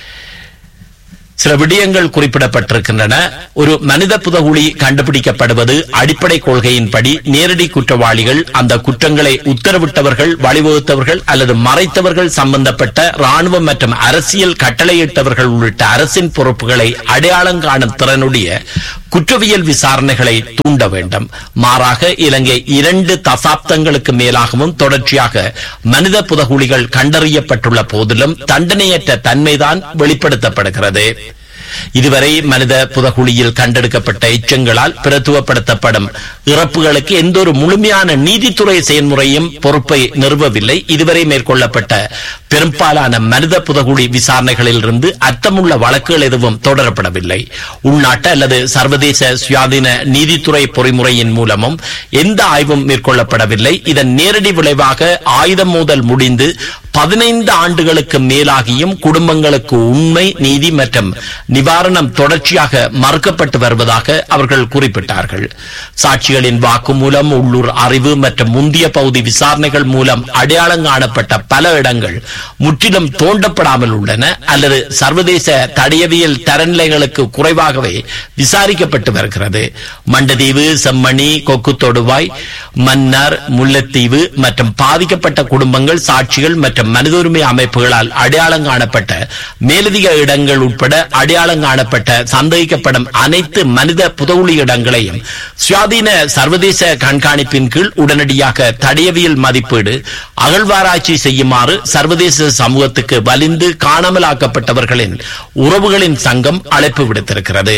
சில விடயங்கள் குறிப்பிடப்பட்டிருக்கின்றன ஒரு மனித புதகுழி கண்டுபிடிக்கப்படுவது அடிப்படை கொள்கையின்படி நேரடி குற்றவாளிகள் அந்த குற்றங்களை உத்தரவிட்டவர்கள் வழிவகுத்தவர்கள் அல்லது மறைத்தவர்கள் சம்பந்தப்பட்ட ராணுவம் மற்றும் அரசியல் கட்டளையிட்டவர்கள் உள்ளிட்ட அரசின் பொறுப்புகளை அடையாளம் காணும் திறனுடைய குற்றவியல் விசாரணைகளை தூண்ட வேண்டும் மாறாக இலங்கை இரண்டு தசாப்தங்களுக்கு மேலாகவும் தொடர்ச்சியாக மனித புதகுழிகள் கண்டறியப்பட்டுள்ள போதிலும் தண்டனையற்ற தன்மைதான் வெளிப்படுத்தப்படுகிறது இதுவரை மனித புதகுழியில் கண்டெடுக்கப்பட்ட எச்சங்களால் பிரத்துவப்படுத்தப்படும் இறப்புகளுக்கு எந்த ஒரு முழுமையான நீதித்துறை செயல்முறையும் பொறுப்பை நிறுவவில்லை இதுவரை மேற்கொள்ளப்பட்ட பெரும்பாலான மனித புதகுழி விசாரணைகளில் இருந்து அர்த்தமுள்ள வழக்குகள் எதுவும் தொடரப்படவில்லை உள்நாட்டு அல்லது சர்வதேச சுயாதீன நீதித்துறை பொறிமுறையின் மூலமும் எந்த ஆய்வும் மேற்கொள்ளப்படவில்லை இதன் நேரடி விளைவாக ஆயுதம் மோதல் முடிந்து பதினைந்து ஆண்டுகளுக்கு மேலாகியும் குடும்பங்களுக்கு உண்மை நீதி மற்றும் நிவாரணம் தொடர்ச்சியாக மறுக்கப்பட்டு வருவதாக அவர்கள் குறிப்பிட்டார்கள் சாட்சிகளின் வாக்குமூலம் உள்ளூர் அறிவு மற்றும் முந்திய பகுதி விசாரணைகள் மூலம் அடையாளம் காணப்பட்ட பல இடங்கள் முற்றிலும் தோண்டப்படாமல் உள்ளன அல்லது சர்வதேச தடயவியல் தரநிலைகளுக்கு குறைவாகவே விசாரிக்கப்பட்டு வருகிறது மண்டதீவு செம்மணி கொக்கு தொடுவாய் மன்னார் முல்லைத்தீவு மற்றும் பாதிக்கப்பட்ட குடும்பங்கள் சாட்சிகள் மற்றும் மனித உரிமை அமைப்புகளால் அடையாளம் காணப்பட்ட மேலதிக இடங்கள் உட்பட அடையாளம் காணப்பட்ட சந்தேகிக்கப்படும் அனைத்து மனித புதவுளி இடங்களையும் சுயாதீன சர்வதேச கண்காணிப்பின் கீழ் உடனடியாக தடயவியல் மதிப்பீடு அகழ்வாராய்ச்சி செய்யுமாறு சர்வதேச சமூகத்துக்கு வலிந்து காணாமலாக்கப்பட்டவர்களின் உறவுகளின் சங்கம் அழைப்பு விடுத்திருக்கிறது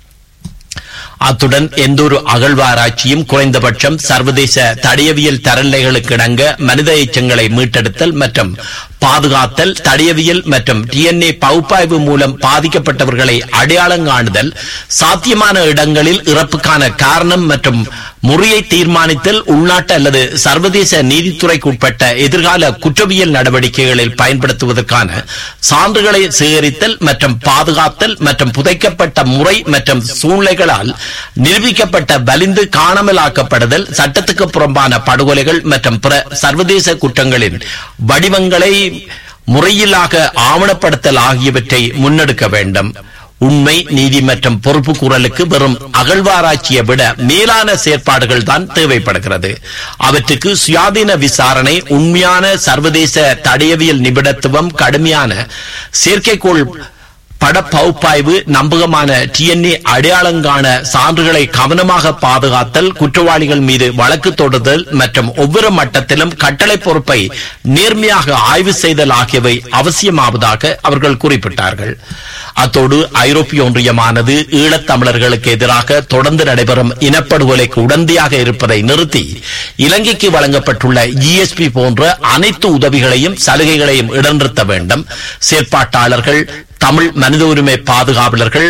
அத்துடன் எந்தொரு அகழ்வாராய்ச்சியும் குறைந்தபட்சம் சர்வதேச தடயவியல் தரநிலைகளுக்கு இணங்க மனித எச்சங்களை மீட்டெடுத்தல் மற்றும் பாதுகாத்தல் தடயவியல் மற்றும் டிஎன்ஏ பகுப்பாய்வு மூலம் பாதிக்கப்பட்டவர்களை அடையாளம் காணுதல் சாத்தியமான இடங்களில் இறப்புக்கான காரணம் மற்றும் முறையை தீர்மானித்தல் உள்நாட்டு அல்லது சர்வதேச நீதித்துறைக்கு உட்பட்ட எதிர்கால குற்றவியல் நடவடிக்கைகளில் பயன்படுத்துவதற்கான சான்றுகளை சேகரித்தல் மற்றும் பாதுகாத்தல் மற்றும் புதைக்கப்பட்ட முறை மற்றும் சூழ்நிலைகளால் நிரூபிக்கப்பட்ட வலிந்து காணாமலாக்கப்படுதல் சட்டத்துக்கு புறம்பான படுகொலைகள் மற்றும் பிற சர்வதேச குற்றங்களின் வடிவங்களை முறையிலாக ஆவணப்படுத்தல் ஆகியவற்றை முன்னெடுக்க வேண்டும் உண்மை நீதி மற்றும் பொறுப்பு குரலுக்கு வெறும் அகழ்வாராய்ச்சியை விட மேலான செயற்பாடுகள் தான் தேவைப்படுகிறது அவற்றுக்கு சுயாதீன விசாரணை உண்மையான சர்வதேச தடயவியல் நிபுணத்துவம் கடுமையான செயற்கைக்கோள் பட பகுப்பாய்வு நம்பகமான டிஎன்ஏ அடையாளங்கான சான்றுகளை கவனமாக பாதுகாத்தல் குற்றவாளிகள் மீது வழக்கு தொடுதல் மற்றும் ஒவ்வொரு மட்டத்திலும் கட்டளை பொறுப்பை நேர்மையாக ஆய்வு செய்தல் ஆகியவை அவசியமாவதாக அவர்கள் குறிப்பிட்டார்கள் அத்தோடு ஐரோப்பிய ஒன்றியமானது ஈழத்தமிழர்களுக்கு எதிராக தொடர்ந்து நடைபெறும் இனப்படுகொலைக்கு உடந்தையாக இருப்பதை நிறுத்தி இலங்கைக்கு வழங்கப்பட்டுள்ள ஜிஎஸ்பி போன்ற அனைத்து உதவிகளையும் சலுகைகளையும் இடநிறுத்த வேண்டும் செயற்பாட்டாளர்கள் தமிழ் மனித உரிமை பாதுகாவலர்கள்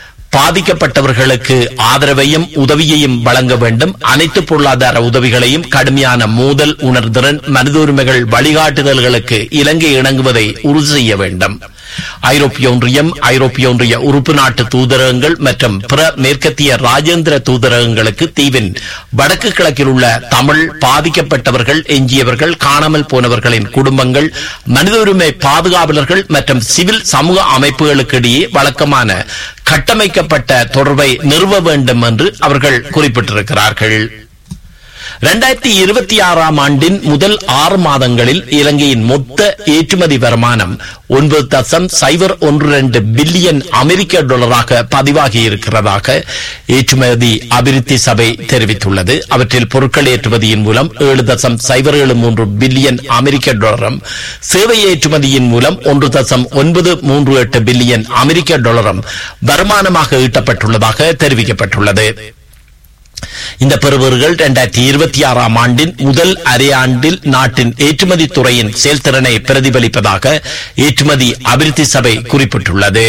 பாதிக்கப்பட்டவர்களுக்கு ஆதரவையும் உதவியையும் வழங்க வேண்டும் அனைத்து பொருளாதார உதவிகளையும் கடுமையான மோதல் உணர்திறன் மனித உரிமைகள் வழிகாட்டுதல்களுக்கு இலங்கை இணங்குவதை உறுதி செய்ய வேண்டும் ஐரோப்பிய ஒன்றியம் ஐரோப்பிய ஒன்றிய உறுப்பு நாட்டு தூதரகங்கள் மற்றும் பிற மேற்கத்திய ராஜேந்திர தூதரகங்களுக்கு தீவின் வடக்கு கிழக்கில் உள்ள தமிழ் பாதிக்கப்பட்டவர்கள் எஞ்சியவர்கள் காணாமல் போனவர்களின் குடும்பங்கள் மனித உரிமை பாதுகாவலர்கள் மற்றும் சிவில் சமூக அமைப்புகளுக்கு இடையே வழக்கமான கட்டமைக்கப்பட்ட தொடர்பை நிறுவ வேண்டும் என்று அவர்கள் குறிப்பிட்டிருக்கிறார்கள் இரண்டாயிரத்தி இருபத்தி ஆறாம் ஆண்டின் முதல் ஆறு மாதங்களில் இலங்கையின் மொத்த ஏற்றுமதி வருமானம் ஒன்பது தசம் சைபர் ஒன்று ரெண்டு பில்லியன் அமெரிக்க டாலராக பதிவாகி இருக்கிறதாக ஏற்றுமதி அபிவிருத்தி சபை தெரிவித்துள்ளது அவற்றில் பொருட்கள் ஏற்றுமதியின் மூலம் ஏழு தசம் சைபர் ஏழு மூன்று பில்லியன் அமெரிக்க டாலரும் சேவை ஏற்றுமதியின் மூலம் ஒன்று தசம் ஒன்பது மூன்று எட்டு பில்லியன் அமெரிக்க டாலரும் வருமானமாக ஈட்டப்பட்டுள்ளதாக தெரிவிக்கப்பட்டுள்ளது இந்த பெறுவர்கள் இரண்டாயிரத்தி இருபத்தி ஆறாம் ஆண்டின் முதல் அரையாண்டில் நாட்டின் ஏற்றுமதி துறையின் செயல்திறனை பிரதிபலிப்பதாக ஏற்றுமதி அபிவிருத்தி சபை குறிப்பிட்டுள்ளது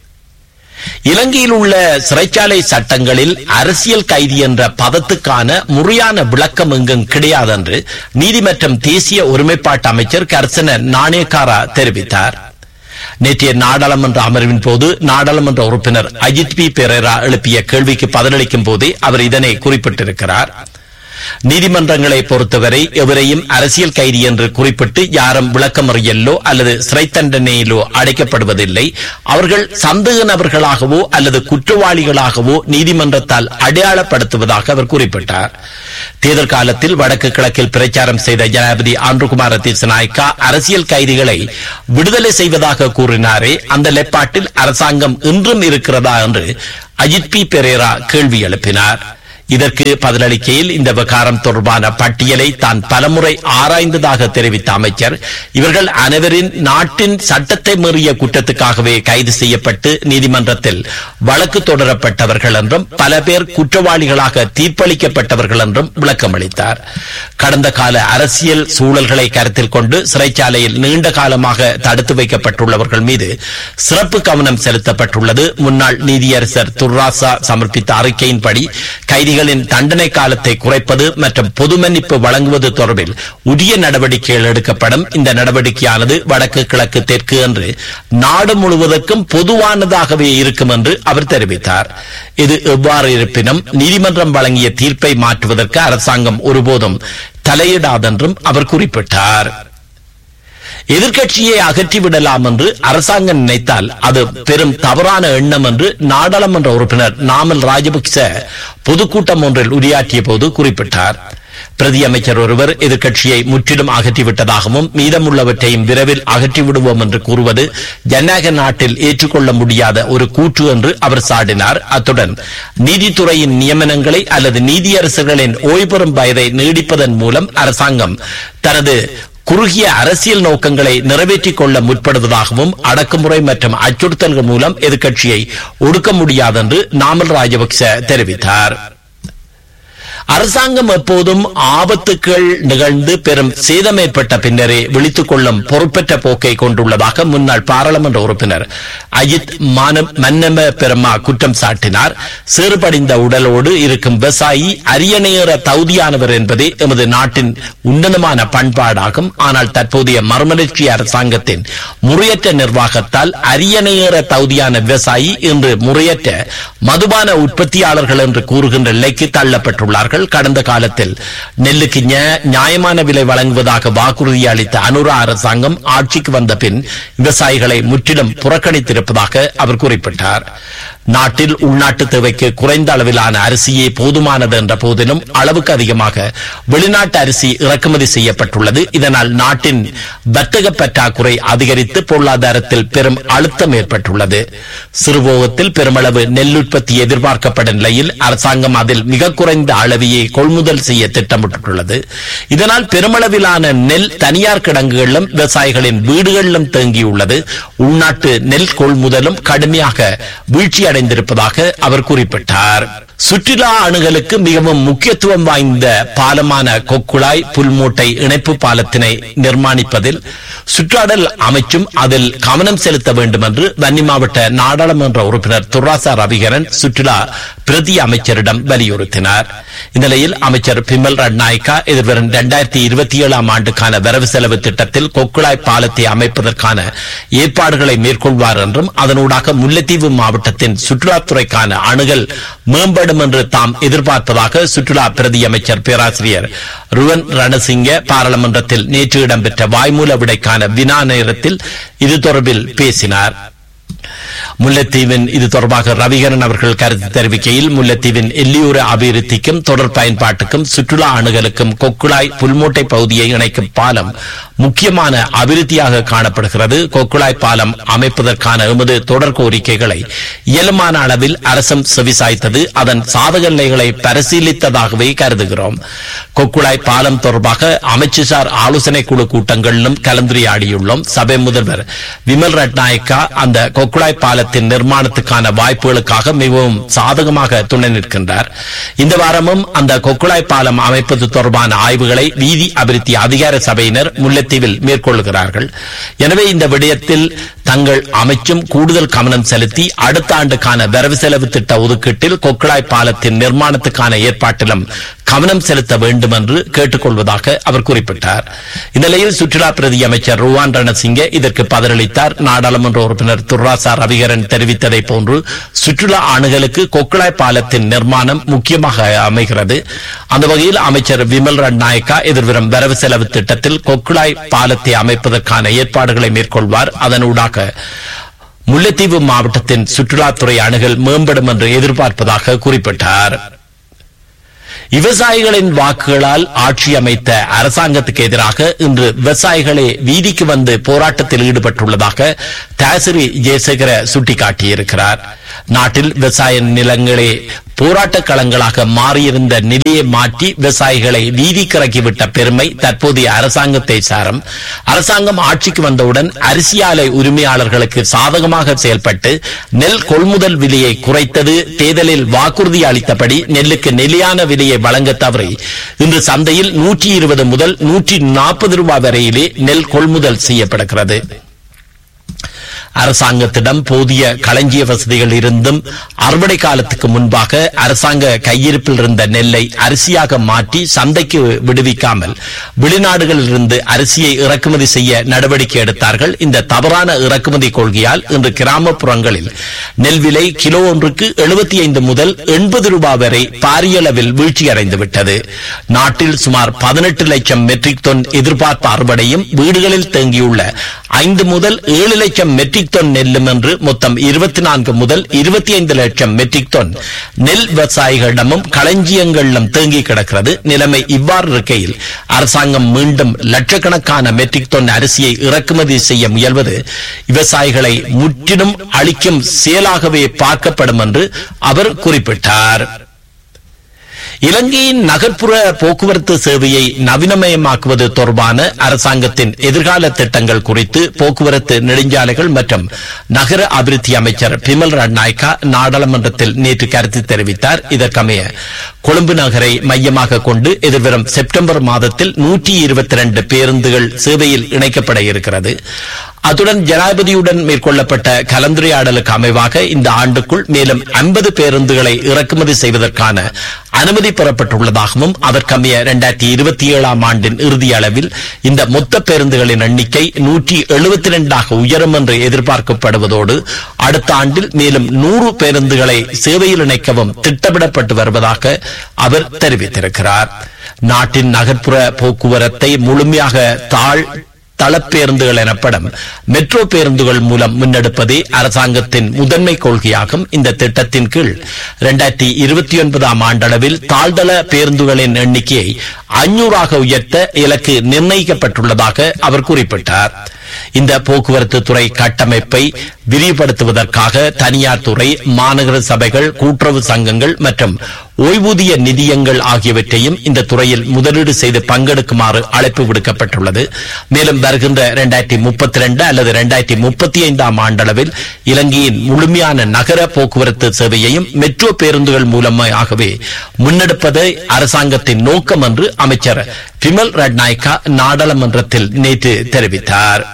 இலங்கையில் உள்ள சிறைச்சாலை சட்டங்களில் அரசியல் கைதி என்ற பதத்துக்கான முறையான விளக்கம் எங்கும் கிடையாது என்று நீதி மற்றும் தேசிய ஒருமைப்பாட்டு அமைச்சர் கர்சன நாணயக்காரா தெரிவித்தார் நேற்றைய நாடாளுமன்ற அமர்வின் போது நாடாளுமன்ற உறுப்பினர் அஜித் பி பெரேரா எழுப்பிய கேள்விக்கு பதிலளிக்கும் போதே அவர் இதனை குறிப்பிட்டிருக்கிறார் நீதிமன்றங்களை பொறுத்தவரை எவரையும் அரசியல் கைதி என்று குறிப்பிட்டு யாரும் விளக்கமறியலோ அல்லது சிறை தண்டனையிலோ அடைக்கப்படுவதில்லை அவர்கள் சந்தேக நபர்களாகவோ அல்லது குற்றவாளிகளாகவோ நீதிமன்றத்தால் அடையாளப்படுத்துவதாக அவர் குறிப்பிட்டார் தேர்தல் காலத்தில் வடக்கு கிழக்கில் பிரச்சாரம் செய்த ஜனாதிபதி ஆண்டுகுமார தீசநாயக்கா அரசியல் கைதிகளை விடுதலை செய்வதாக கூறினாரே அந்த நிலைப்பாட்டில் அரசாங்கம் இன்றும் இருக்கிறதா என்று அஜித் பி பெரேரா கேள்வி எழுப்பினார் இதற்கு பதிலளிக்கையில் இந்த விவகாரம் தொடர்பான பட்டியலை தான் பலமுறை ஆராய்ந்ததாக தெரிவித்த அமைச்சர் இவர்கள் அனைவரின் நாட்டின் சட்டத்தை மீறிய குற்றத்துக்காகவே கைது செய்யப்பட்டு நீதிமன்றத்தில் வழக்கு தொடரப்பட்டவர்கள் என்றும் பல பேர் குற்றவாளிகளாக தீர்ப்பளிக்கப்பட்டவர்கள் என்றும் விளக்கமளித்தார் கடந்த கால அரசியல் சூழல்களை கருத்தில் கொண்டு சிறைச்சாலையில் நீண்ட காலமாக தடுத்து வைக்கப்பட்டுள்ளவர்கள் மீது சிறப்பு கவனம் செலுத்தப்பட்டுள்ளது முன்னாள் நீதியரசர் துர்ராசா சமர்ப்பித்த அறிக்கையின்படி கைதிகள் கைதிகளின் தண்டனை காலத்தை குறைப்பது மற்றும் பொது மன்னிப்பு வழங்குவது தொடர்பில் உரிய நடவடிக்கைகள் எடுக்கப்படும் இந்த நடவடிக்கையானது வடக்கு கிழக்கு தெற்கு என்று நாடு முழுவதற்கும் பொதுவானதாகவே இருக்கும் என்று அவர் தெரிவித்தார் இது எவ்வாறு இருப்பினும் நீதிமன்றம் வழங்கிய தீர்ப்பை மாற்றுவதற்கு அரசாங்கம் ஒருபோதும் தலையிடாதென்றும் அவர் குறிப்பிட்டார் எதிர்க்கட்சியை அகற்றிவிடலாம் என்று அரசாங்கம் நினைத்தால் அது பெரும் தவறான எண்ணம் என்று நாடாளுமன்ற உறுப்பினர் நாமல் ராஜபக்ச பொதுக்கூட்டம் ஒன்றில் உரையாற்றிய போது குறிப்பிட்டார் பிரதி அமைச்சர் ஒருவர் எதிர்க்கட்சியை முற்றிலும் அகற்றிவிட்டதாகவும் மீதமுள்ளவற்றையும் விரைவில் அகற்றிவிடுவோம் என்று கூறுவது ஜனநாயக நாட்டில் ஏற்றுக்கொள்ள முடியாத ஒரு கூற்று என்று அவர் சாடினார் அத்துடன் நீதித்துறையின் நியமனங்களை அல்லது நீதியரசர்களின் ஓய்வு பெறும் வயதை நீடிப்பதன் மூலம் அரசாங்கம் தனது குறுகிய அரசியல் நோக்கங்களை நிறைவேற்றிக் கொள்ள முற்படுவதாகவும் அடக்குமுறை மற்றும் அச்சுறுத்தல்கள் மூலம் எதிர்க்கட்சியை ஒடுக்க முடியாதென்று நாமல் ராஜபக்ச தெரிவித்தார் அரசாங்கம் எப்போதும் ஆபத்துக்கள் நிகழ்ந்து பெரும் சேதம் ஏற்பட்ட பின்னரே விழித்துக் கொள்ளும் பொறுப்பற்ற போக்கை கொண்டுள்ளதாக முன்னாள் பாராளுமன்ற உறுப்பினர் அஜித் மானம் மன்னம பெருமா குற்றம் சாட்டினார் சேறுபடிந்த உடலோடு இருக்கும் விவசாயி அரியணையேற தகுதியானவர் என்பதே எமது நாட்டின் உன்னதமான பண்பாடாகும் ஆனால் தற்போதைய மறுமலர்ச்சி அரசாங்கத்தின் முறையற்ற நிர்வாகத்தால் அரியணையேற தகுதியான விவசாயி இன்று முறையற்ற மதுபான உற்பத்தியாளர்கள் என்று கூறுகின்ற நிலைக்கு தள்ளப்பட்டுள்ளார்கள் கடந்த காலத்தில் நெல்லுக்கு நியா- நியாயமான விலை வழங்குவதாக வாக்குறுதி அளித்த அனுரா அரசாங்கம் ஆட்சிக்கு வந்த பின் விவசாயிகளை முற்றிலும் புறக்கணித்திருப்பதாக அவர் குறிப்பிட்டார் நாட்டில் உள்நாட்டு தேவைக்கு குறைந்த அளவிலான அரிசியே போதுமானது என்ற போதிலும் அளவுக்கு அதிகமாக வெளிநாட்டு அரிசி இறக்குமதி செய்யப்பட்டுள்ளது இதனால் நாட்டின் வர்த்தக பற்றாக்குறை அதிகரித்து பொருளாதாரத்தில் பெரும் அழுத்தம் ஏற்பட்டுள்ளது சிறுபோகத்தில் பெருமளவு நெல் உற்பத்தி எதிர்பார்க்கப்படும் நிலையில் அரசாங்கம் அதில் மிக குறைந்த அளவையே கொள்முதல் செய்ய திட்டமிட்டுள்ளது இதனால் பெருமளவிலான நெல் தனியார் கிடங்குகளிலும் விவசாயிகளின் வீடுகளிலும் தேங்கியுள்ளது உள்நாட்டு நெல் கொள்முதலும் கடுமையாக வீழ்ச்சியடைந்திருப்பதாக அவர் குறிப்பிட்டார் சுற்றுலா அணுகலுக்கு மிகவும் முக்கியத்துவம் வாய்ந்த பாலமான கொக்குழாய் புல்மூட்டை இணைப்பு பாலத்தினை நிர்மாணிப்பதில் சுற்றாடல் அமைச்சும் அதில் கவனம் செலுத்த வேண்டும் என்று வன்னி மாவட்ட நாடாளுமன்ற உறுப்பினர் துராசா ரவிகரன் சுற்றுலா பிரதி அமைச்சரிடம் வலியுறுத்தினார் இந்நிலையில் அமைச்சர் பிமல் ரட்நாயக்கா எதிர்வரும் இரண்டாயிரத்தி இருபத்தி ஏழாம் ஆண்டுக்கான வரவு செலவு திட்டத்தில் கொக்குழாய் பாலத்தை அமைப்பதற்கான ஏற்பாடுகளை மேற்கொள்வார் என்றும் அதனூடாக முல்லைத்தீவு மாவட்டத்தின் சுற்றுலாத்துறைக்கான அணுகல் மேம்படும் என்று தாம் எதிர்பார்ப்பதாக சுற்றுலா பிரதி அமைச்சர் பேராசிரியர் ருவன் ரணசிங்க பாராளுமன்றத்தில் நேற்று இடம்பெற்ற வாய்மூல விடைக்கான வினா நேரத்தில் இது தொடர்பில் பேசினார் முல்லைத்தீவின் இது தொடர்பாக ரவிகரன் அவர்கள் கருத்து தெரிவிக்கையில் முல்லைத்தீவின் எல்லியூர அபிவிருத்திக்கும் தொடர் பயன்பாட்டுக்கும் சுற்றுலா அணுகலுக்கும் கொக்குழாய் புல்மூட்டை பகுதியை இணைக்கும் பாலம் முக்கியமான அபிவிருத்தியாக காணப்படுகிறது கொக்குழாய் பாலம் அமைப்பதற்கான எமது தொடர் கோரிக்கைகளை இயலுமான அளவில் அரசும் செவிசாய்த்தது அதன் சாதக நிலைகளை பரிசீலித்ததாகவே கருதுகிறோம் கொக்குழாய் பாலம் தொடர்பாக அமைச்சுசார் ஆலோசனை குழு கூட்டங்களிலும் கலந்துரையாடியுள்ளோம் சபை முதல்வர் விமல் ரட்நாயக்கா அந்த கொக்குழாய் பாலத்தின் நிர்மாணத்துக்கான வாய்ப்புகளுக்காக மிகவும் சாதகமாக துணை நிற்கின்றார் இந்த வாரமும் அந்த கொக்குழாய் பாலம் அமைப்பது தொடர்பான ஆய்வுகளை வீதி அபிவிருத்தி அதிகார சபையினர் முல்லைத்தீவில் மேற்கொள்கிறார்கள் எனவே இந்த விடயத்தில் தங்கள் அமைச்சும் கூடுதல் கவனம் செலுத்தி அடுத்த ஆண்டுக்கான வரவு செலவு திட்ட ஒதுக்கீட்டில் கொக்குழாய் பாலத்தின் நிர்மாணத்துக்கான ஏற்பாட்டிலும் கவனம் செலுத்த வேண்டும் என்று கேட்டுக்கொள்வதாக அவர் குறிப்பிட்டார் இந்நிலையில் சுற்றுலா பிரதி அமைச்சர் ருவான் ரணசிங்கே இதற்கு பதிலளித்தார் நாடாளுமன்ற உறுப்பினர் துர்ராசா ரவிகரன் தெரிவித்ததை போன்று சுற்றுலா அணுகலுக்கு கொக்குழாய் பாலத்தின் நிர்மாணம் முக்கியமாக அமைகிறது அந்த வகையில் அமைச்சர் விமல் ரட்நாயக்கா எதிர்வரும் வரவு செலவு திட்டத்தில் கொக்குழாய் பாலத்தை அமைப்பதற்கான ஏற்பாடுகளை மேற்கொள்வார் அதனூடாக முல்லைத்தீவு மாவட்டத்தின் சுற்றுலாத்துறை அணுகல் மேம்படும் என்று எதிர்பார்ப்பதாக குறிப்பிட்டார் விவசாயிகளின் வாக்குகளால் ஆட்சி அமைத்த அரசாங்கத்துக்கு எதிராக இன்று விவசாயிகளே வீதிக்கு வந்து போராட்டத்தில் ஈடுபட்டுள்ளதாக தாசிரி ஜெயசேகர சுட்டிக்காட்டியிருக்கிறார் நாட்டில் விவசாய நிலங்களே போராட்ட களங்களாக மாறியிருந்த நிலையை மாற்றி விவசாயிகளை வீதிக்கிறக்கிவிட்ட பெருமை தற்போதைய அரசாங்கத்தை சாரும் அரசாங்கம் ஆட்சிக்கு வந்தவுடன் அரிசி ஆலை உரிமையாளர்களுக்கு சாதகமாக செயல்பட்டு நெல் கொள்முதல் விலையை குறைத்தது தேர்தலில் வாக்குறுதி அளித்தபடி நெல்லுக்கு நிலையான விலையை வழங்க தவறி இன்று சந்தையில் நூற்றி இருபது முதல் நூற்றி நாற்பது ரூபாய் வரையிலே நெல் கொள்முதல் செய்யப்படுகிறது அரசாங்கத்திடம் போதிய களஞ்சிய வசதிகள் இருந்தும் அறுவடை காலத்துக்கு முன்பாக அரசாங்க கையிருப்பில் இருந்த நெல்லை அரிசியாக மாற்றி சந்தைக்கு விடுவிக்காமல் வெளிநாடுகளில் இருந்து அரிசியை இறக்குமதி செய்ய நடவடிக்கை எடுத்தார்கள் இந்த தவறான இறக்குமதி கொள்கையால் இன்று கிராமப்புறங்களில் நெல் விலை கிலோ ஒன்றுக்கு எழுபத்தி ஐந்து முதல் எண்பது ரூபாய் வரை பாரிய அளவில் வீழ்ச்சியடைந்து விட்டது நாட்டில் சுமார் பதினெட்டு லட்சம் மெட்ரிக் டன் எதிர்பார்ப்பு அறுவடையும் வீடுகளில் தேங்கியுள்ள ஐந்து முதல் ஏழு லட்சம் மெட்ரிக் டன் நெல்லும் என்று மொத்தம் இருபத்தி நான்கு முதல் இருபத்தி ஐந்து லட்சம் மெட்ரிக் டன் நெல் விவசாயிகளிடமும் களஞ்சியங்களிலும் தேங்கி கிடக்கிறது நிலைமை இவ்வாறு இருக்கையில் அரசாங்கம் மீண்டும் லட்சக்கணக்கான மெட்ரிக் டன் அரிசியை இறக்குமதி செய்ய முயல்வது விவசாயிகளை முற்றிலும் அளிக்கும் செயலாகவே பார்க்கப்படும் என்று அவர் குறிப்பிட்டார் இலங்கையின் நகர்ப்புற போக்குவரத்து சேவையை நவீனமயமாக்குவது தொடர்பான அரசாங்கத்தின் எதிர்கால திட்டங்கள் குறித்து போக்குவரத்து நெடுஞ்சாலைகள் மற்றும் நகர அபிவிருத்தி அமைச்சர் பிமல் ரட்நாயக்கா நாடாளுமன்றத்தில் நேற்று கருத்து தெரிவித்தார் இதற்கமைய கொழும்பு நகரை மையமாக கொண்டு எதிர்வரும் செப்டம்பர் மாதத்தில் நூற்றி இருபத்தி ரெண்டு பேருந்துகள் சேவையில் இணைக்கப்பட இருக்கிறது அத்துடன் ஜனாதிபதியுடன் மேற்கொள்ளப்பட்ட கலந்துரையாடலுக்கு அமைவாக இந்த ஆண்டுக்குள் மேலும் ஐம்பது பேருந்துகளை இறக்குமதி செய்வதற்கான அனுமதி பெறப்பட்டுள்ளதாகவும் அதற்கமைய இரண்டாயிரத்தி இருபத்தி ஏழாம் ஆண்டின் இறுதி அளவில் இந்த மொத்த பேருந்துகளின் எண்ணிக்கை நூற்றி எழுபத்தி இரண்டாக உயரும் என்று எதிர்பார்க்கப்படுவதோடு அடுத்த ஆண்டில் மேலும் நூறு பேருந்துகளை சேவையில் இணைக்கவும் திட்டமிடப்பட்டு வருவதாக அவர் தெரிவித்திருக்கிறார் நாட்டின் நகர்ப்புற போக்குவரத்தை முழுமையாக தாழ் தளப்பேருந்துகள் எனப்படும் மெட்ரோ பேருந்துகள் மூலம் முன்னெடுப்பதே அரசாங்கத்தின் முதன்மை கொள்கையாகும் இந்த திட்டத்தின் கீழ் இரண்டாயிரத்தி இருபத்தி ஒன்பதாம் ஆண்டளவில் தாழ்தள பேருந்துகளின் எண்ணிக்கையை அஞ்சூறாக உயர்த்த இலக்கு நிர்ணயிக்கப்பட்டுள்ளதாக அவர் குறிப்பிட்டார் இந்த போக்குவரத்து துறை கட்டமைப்பை விரிவுபடுத்துவதற்காக தனியார் துறை மாநகர சபைகள் கூட்டுறவு சங்கங்கள் மற்றும் ஓய்வூதிய நிதியங்கள் ஆகியவற்றையும் இந்த துறையில் முதலீடு செய்து பங்கெடுக்குமாறு அழைப்பு விடுக்கப்பட்டுள்ளது மேலும் வருகின்ற இரண்டாயிரத்தி முப்பத்தி ரெண்டு அல்லது இரண்டாயிரத்தி முப்பத்தி ஐந்தாம் ஆண்டளவில் இலங்கையின் முழுமையான நகர போக்குவரத்து சேவையையும் மெட்ரோ பேருந்துகள் மூலமாகவே முன்னெடுப்பதை அரசாங்கத்தின் நோக்கம் என்று அமைச்சர் பிமல் ரட்நாயக்கா நாடாளுமன்றத்தில் நேற்று தெரிவித்தார்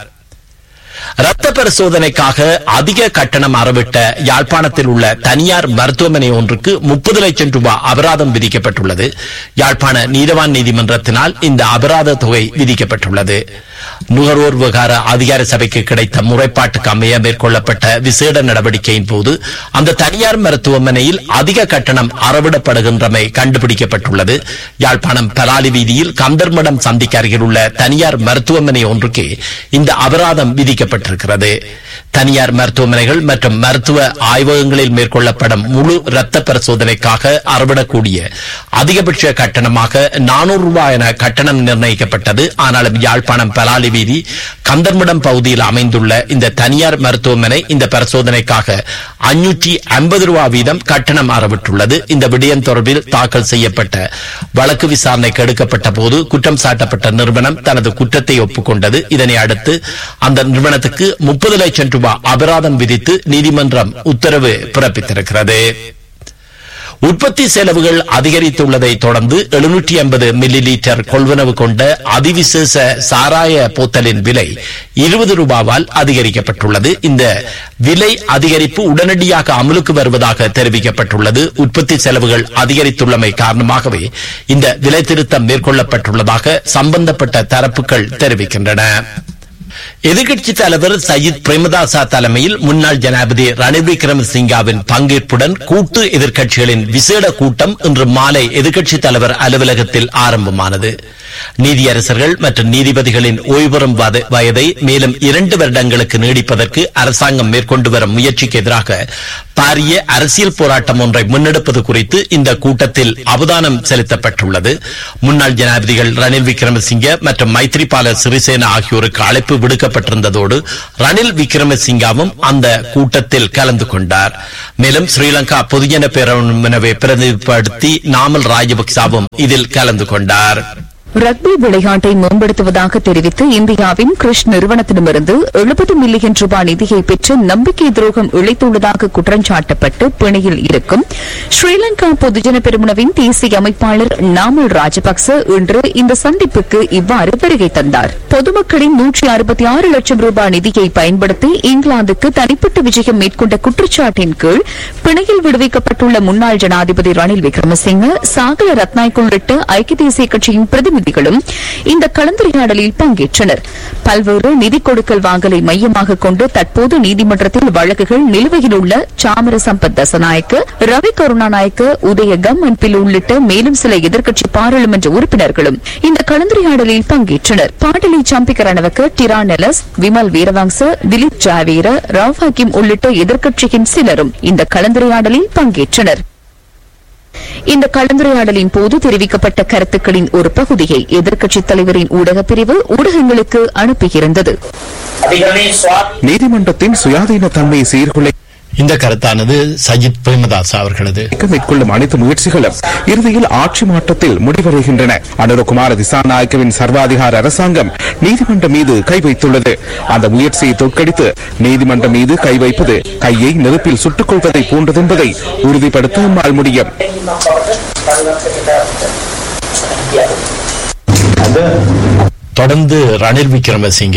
ரத்த பரிசோதனைக்காக அதிக கட்டணம் அறவிட்ட யாழ்ப்பாணத்தில் உள்ள தனியார் மருத்துவமனை ஒன்றுக்கு முப்பது லட்சம் ரூபாய் அபராதம் விதிக்கப்பட்டுள்ளது யாழ்ப்பாண நீதவான் நீதிமன்றத்தினால் இந்த அபராத தொகை விதிக்கப்பட்டுள்ளது நுகர்வோர் விவகார அதிகார சபைக்கு கிடைத்த முறைப்பாட்டுக்கு அமைய மேற்கொள்ளப்பட்ட விசேட நடவடிக்கையின் போது அந்த தனியார் மருத்துவமனையில் அதிக கட்டணம் அறவிடப்படுகின்றமை கண்டுபிடிக்கப்பட்டுள்ளது யாழ்ப்பாணம் பலாலி வீதியில் கந்தர்மடம் சந்திக்கு அருகில் உள்ள தனியார் மருத்துவமனை ஒன்றுக்கு இந்த அபராதம் விதிக்கப்பட்டிருக்கிறது தனியார் மருத்துவமனைகள் மற்றும் மருத்துவ ஆய்வகங்களில் மேற்கொள்ளப்படும் முழு இரத்த பரிசோதனைக்காக அறவிடக்கூடிய அதிகபட்ச கட்டணமாக நானூறு ரூபாய் என கட்டணம் நிர்ணயிக்கப்பட்டது ஆனாலும் யாழ்ப்பாணம் பலாலி வீதி கந்தர்மடம் பகுதியில் அமைந்துள்ள இந்த தனியார் மருத்துவமனை இந்த பரிசோதனைக்காக அஞ்சூற்றி ஐம்பது ரூபாய் வீதம் கட்டணம் அறவிட்டுள்ளது இந்த விடயம் தொடர்பில் தாக்கல் செய்யப்பட்ட வழக்கு விசாரணைக்கு எடுக்கப்பட்ட போது குற்றம் சாட்டப்பட்ட நிறுவனம் தனது குற்றத்தை ஒப்புக்கொண்டது இதனை அடுத்து அந்த நிறுவனத்துக்கு முப்பது லட்சம் ரூபாய் அபராதம் விதித்து நீதிமன்றம் உத்தரவு பிறப்பித்திருக்கிறது உற்பத்தி செலவுகள் அதிகரித்துள்ளதை தொடர்ந்து எழுநூற்றி ஐம்பது மில்லி லீட்டர் கொள்வனவு கொண்ட அதிவிசேஷ சாராய போத்தலின் விலை இருபது ரூபாவால் அதிகரிக்கப்பட்டுள்ளது இந்த விலை அதிகரிப்பு உடனடியாக அமலுக்கு வருவதாக தெரிவிக்கப்பட்டுள்ளது உற்பத்தி செலவுகள் அதிகரித்துள்ளமை காரணமாகவே இந்த விலை திருத்தம் மேற்கொள்ளப்பட்டுள்ளதாக சம்பந்தப்பட்ட தரப்புகள் தெரிவிக்கின்றன எதிர்க்கட்சி தலைவர் சயித் பிரேமதாசா தலைமையில் முன்னாள் ஜனாதிபதி ரணில் விக்ரமசிங்காவின் பங்கேற்புடன் கூட்டு எதிர்க்கட்சிகளின் விசேட கூட்டம் இன்று மாலை எதிர்க்கட்சி தலைவர் அலுவலகத்தில் ஆரம்பமானது நீதியரசர்கள் மற்றும் நீதிபதிகளின் ஓய்வு பெறும் வத- வயதை மேலும் இரண்டு வருடங்களுக்கு நீடிப்பதற்கு அரசாங்கம் மேற்கொண்டு வரும் முயற்சிக்கு எதிராக பாரிய அரசியல் போராட்டம் ஒன்றை முன்னெடுப்பது குறித்து இந்த கூட்டத்தில் அவதானம் செலுத்தப்பட்டுள்ளது முன்னாள் ஜனாதிபதிகள் ரணில் விக்ரமசிங்க மற்றும் மைத்ரிபால சிறிசேனா ஆகியோருக்கு அழைப்பு விடுக்கப்பட்டிருந்ததோடு ரணில் விக்ரமசிங்காவும் அந்த கூட்டத்தில் கலந்து கொண்டார் மேலும் ஸ்ரீலங்கா பொதுஜன பேரவை பிரதிநிதிப்படுத்தி நாமல் ராஜபக்சாவும் இதில் கலந்து கொண்டார் ரக்பி விளையாட்டை மேம்படுத்துவதாக தெரிவித்து இந்தியாவின் கிரிஷ் நிறுவனத்திடமிருந்து எழுபது மில்லியன் ரூபாய் நிதியை பெற்று நம்பிக்கை துரோகம் இழைத்துள்ளதாக குற்றம் சாட்டப்பட்டு பிணையில் இருக்கும் ஸ்ரீலங்கா பொதுஜன பெருமுனவின் தேசிய அமைப்பாளர் நாமல் ராஜபக்ச இன்று இந்த சந்திப்புக்கு இவ்வாறு வருகை தந்தார் பொதுமக்களின் நூற்றி அறுபத்தி ஆறு லட்சம் ரூபாய் நிதியை பயன்படுத்தி இங்கிலாந்துக்கு தனிப்பட்ட விஜயம் மேற்கொண்ட குற்றச்சாட்டின் கீழ் பிணையில் விடுவிக்கப்பட்டுள்ள முன்னாள் ஜனாதிபதி ரணில் விக்ரமசிங்க சாகல ரத்நாயக் உள்ளிட்ட ஐக்கிய தேசிய கட்சியின் பிரதிநிதிகளும் இந்த கலந்துரையாடலில் பங்கேற்றனர் பல்வேறு நிதி கொடுக்கல் வாங்கலை மையமாக கொண்டு தற்போது நீதிமன்றத்தில் வழக்குகள் நிலுவையில் உள்ள சாமர சம்பத் தசநாயக்க ரவி கருணாநாயக்க உதய கம் அன்பில் உள்ளிட்ட மேலும் சில எதிர்க்கட்சி பாராளுமன்ற உறுப்பினர்களும் இந்த கலந்துரையாடலில் பங்கேற்றனர் பாடலி சம்பிக்க ரணவக்க டிரா நெலஸ் விமல் வீரவங்ச திலீப் ஜாவீர ராவ் ஹக்கீம் உள்ளிட்ட எதிர்க்கட்சியின் சிலரும் இந்த கலந்துரையாடலில் பங்கேற்றனர் இந்த கலந்துரையாடலின் போது தெரிவிக்கப்பட்ட கருத்துக்களின் ஒரு பகுதியை எதிர்க்கட்சித் தலைவரின் ஊடகப் பிரிவு ஊடகங்களுக்கு அனுப்பியிருந்தது நீதிமன்றத்தின் சுயாதீன தன்மையை சீர்குலை இந்த கருத்தானது சஜித் பிரேமதாஸ் அவர்களது மேற்கொள்ளும் அனைத்து முயற்சிகளும் இறுதியில் ஆட்சி மாற்றத்தில் முடிவடைகின்றன அனுரகுமார திசாநாயக்கவின் சர்வாதிகார அரசாங்கம் நீதிமன்றம் மீது கை வைத்துள்ளது அந்த முயற்சியை தோற்கடித்து நீதிமன்றம் மீது கை வைப்பது கையை நெருப்பில் சுட்டுக் கொள்வதை போன்றதென்பதை உறுதிப்படுத்த நம்மால் முடியும் தொடர்ந்து ரணில் விக்ரமசிங்க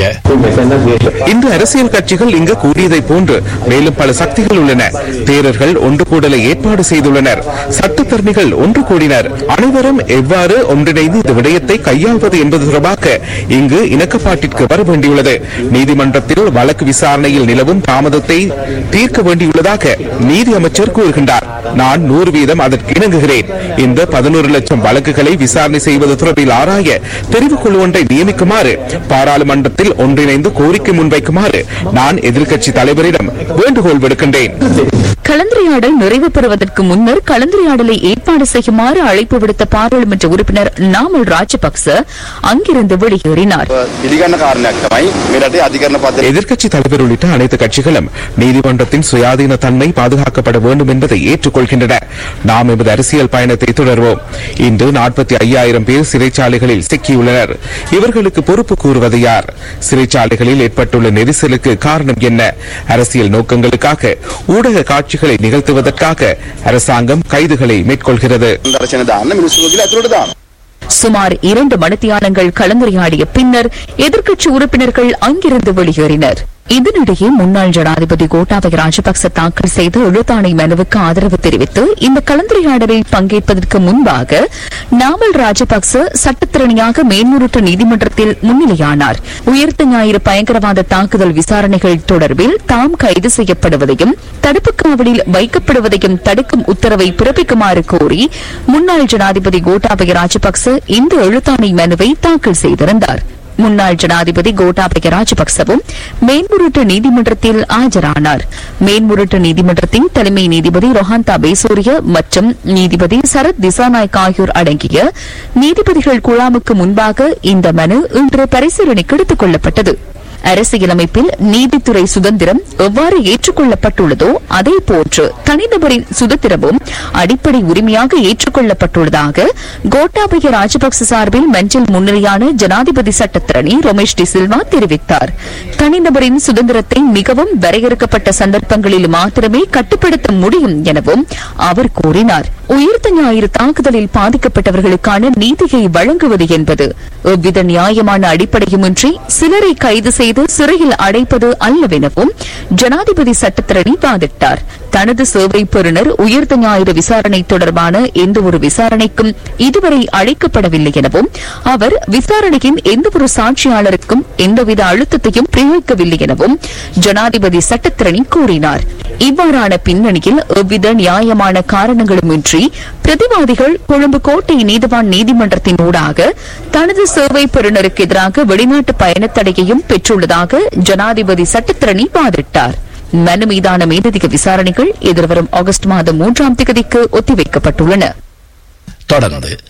இன்று அரசியல் கட்சிகள் இங்கு கூடியதை போன்று மேலும் பல சக்திகள் உள்ளன தேரர்கள் ஒன்று கூடலை ஏற்பாடு செய்துள்ளனர் சட்டத்தரணிகள் ஒன்று கூடினர் அனைவரும் எவ்வாறு ஒன்றிணைந்து இந்த விடயத்தை கையாள்வது என்பது தொடர்பாக இங்கு இணக்கப்பாட்டிற்கு வர வேண்டியுள்ளது நீதிமன்றத்தில் வழக்கு விசாரணையில் நிலவும் தாமதத்தை தீர்க்க வேண்டியுள்ளதாக நீதி அமைச்சர் கூறுகின்றார் நான் நூறு வீதம் அதற்கு இணங்குகிறேன் இந்த பதினோரு லட்சம் வழக்குகளை விசாரணை செய்வது தொடர்பில் ஆராய தெரிவுக்குழு ஒன்றை நியமிக்குமாறு பாராளுமன்றத்தில் ஒன்றிணைந்து கோரிக்கை முன்வைக்குமாறு நான் எதிர்க்கட்சி தலைவரிடம் வேண்டுகோள் விடுக்கின்றேன் கலந்துரையாடல் நிறைவு பெறுவதற்கு முன்னர் கலந்துரையாடலை ஏற்பாடு செய்யுமாறு அழைப்பு விடுத்த பாராளுமன்ற உறுப்பினர் நாமல் ராஜபக்ச அங்கிருந்து வெளியேறினார் පිළිගන්න කාරණයක් තමයි මේ රටේ අධිකරණ පද්ධතිය எதிர்க்கட்சி தலைவர் உள்ளிட்ட அனைத்து கட்சிகளும் நீதிமன்றத்தின் சுயாதீன தன்மை பாதுகாக்கப்பட வேண்டும் என்பதை ஏற்றுக்கொள்கின்றன நாம் எமது அரசியல் பயணத்தை தொடர்வோம் இன்று நாற்பத்தி ஐயாயிரம் பேர் சிறைச்சாலைகளில் சிக்கியுள்ளனர் இவர்களுக்கு பொறுப்பு கூறுவது யார் சிறைச்சாலைகளில் ஏற்பட்டுள்ள நெரிசலுக்கு காரணம் என்ன அரசியல் நோக்கங்களுக்காக ஊடக காட்சிகளை நிகழ்த்துவதற்காக அரசாங்கம் கைதுகளை மேற்கொள்கிறது දර්ශන දාන්න මිනිස්සු කියලා ඇතුළට දාන්න. சுமார் இரண்டு மணித்தியாலங்கள் கலந்துரையாடிய பின்னர் எதிர்க்கட்சி உறுப்பினர்கள் அங்கிருந்து வெளியேறினர் இதனிடையே முன்னாள் ஜனாதிபதி கோட்டாபய ராஜபக்ச தாக்கல் செய்த எழுத்தாணை மனுவுக்கு ஆதரவு தெரிவித்து இந்த கலந்துரையாடலில் பங்கேற்பதற்கு முன்பாக நாமல் ராஜபக்ச சட்டத்திறனியாக மேன்முறையீட்டு நீதிமன்றத்தில் முன்னிலையானார் உயிர்த்த ஞாயிறு பயங்கரவாத தாக்குதல் விசாரணைகள் தொடர்பில் தாம் கைது செய்யப்படுவதையும் தடுப்பு காவலில் வைக்கப்படுவதையும் தடுக்கும் உத்தரவை பிறப்பிக்குமாறு கோரி முன்னாள் ஜனாதிபதி கோட்டாபய ராஜபக்ச இந்த எழுத்தாணை மனுவை தாக்கல் செய்திருந்தார் முன்னாள் ஜனாதிபதி கோட்டாபய ராஜபக்சவும் மேன்முறையீட்டு நீதிமன்றத்தில் ஆஜரானார் மேன்முறையீட்டு நீதிமன்றத்தின் தலைமை நீதிபதி ரொஹாந்தா பேசூரிய மற்றும் நீதிபதி சரத் திசாநாயக் ஆகியோர் அடங்கிய நீதிபதிகள் குழாமுக்கு முன்பாக இந்த மனு இன்று பரிசீலனைக்கு எடுத்துக் கொள்ளப்பட்டது அரசியலமைப்பில் நீதித்துறை சுதந்திரம் எவ்வாறு ஏற்றுக்கொள்ளப்பட்டுள்ளதோ அதே போன்று தனிநபரின் சுதந்திரமும் அடிப்படை உரிமையாக ஏற்றுக்கொள்ளப்பட்டுள்ளதாக கோட்டாபய ராஜபக்ச சார்பில் மஞ்சள் முன்னிலையான ஜனாதிபதி சட்டத்திரணி ரமேஷ் டி சில்வா தெரிவித்தார் தனிநபரின் சுதந்திரத்தை மிகவும் வரையறுக்கப்பட்ட சந்தர்ப்பங்களில் மாத்திரமே கட்டுப்படுத்த முடியும் எனவும் அவர் கூறினார் உயிர்த்த ஞாயிறு தாக்குதலில் பாதிக்கப்பட்டவர்களுக்கான நீதியை வழங்குவது என்பது எவ்வித நியாயமான அடிப்படையுமின்றி சிலரை கைது செய்து சிறையில் அடைப்பது அல்லவெனவும் ஜனாதிபதி சட்டத்திரணி வாதிட்டார் தனது சேவை பெறுநர் உயிர்த்த ஞாயிறு விசாரணை தொடர்பான எந்த ஒரு விசாரணைக்கும் இதுவரை அழைக்கப்படவில்லை எனவும் அவர் விசாரணையின் எந்த ஒரு சாட்சியாளருக்கும் எந்தவித அழுத்தத்தையும் பிரயோகிக்கவில்லை எனவும் ஜனாதிபதி சட்டத்திரணி கூறினார் இவ்வாறான பின்னணியில் எவ்வித நியாயமான காரணங்களுமின்றி பிரதிவாதிகள் கொழும்பு கோட்டை நீதிவான் நீதிமன்றத்தின் ஊடாக தனது சேவை பெறுநருக்கு எதிராக வெளிநாட்டு பயணத்தடையையும் பெற்றுள்ளதாக ஜனாதிபதி சட்டத்திரணி வாதிட்டார் மனு மீதான மேலதிக விசாரணைகள் எதிர்வரும் ஆகஸ்ட் மாதம் மூன்றாம் தேதிக்கு ஒத்திவைக்கப்பட்டுள்ளன தொடர்ந்து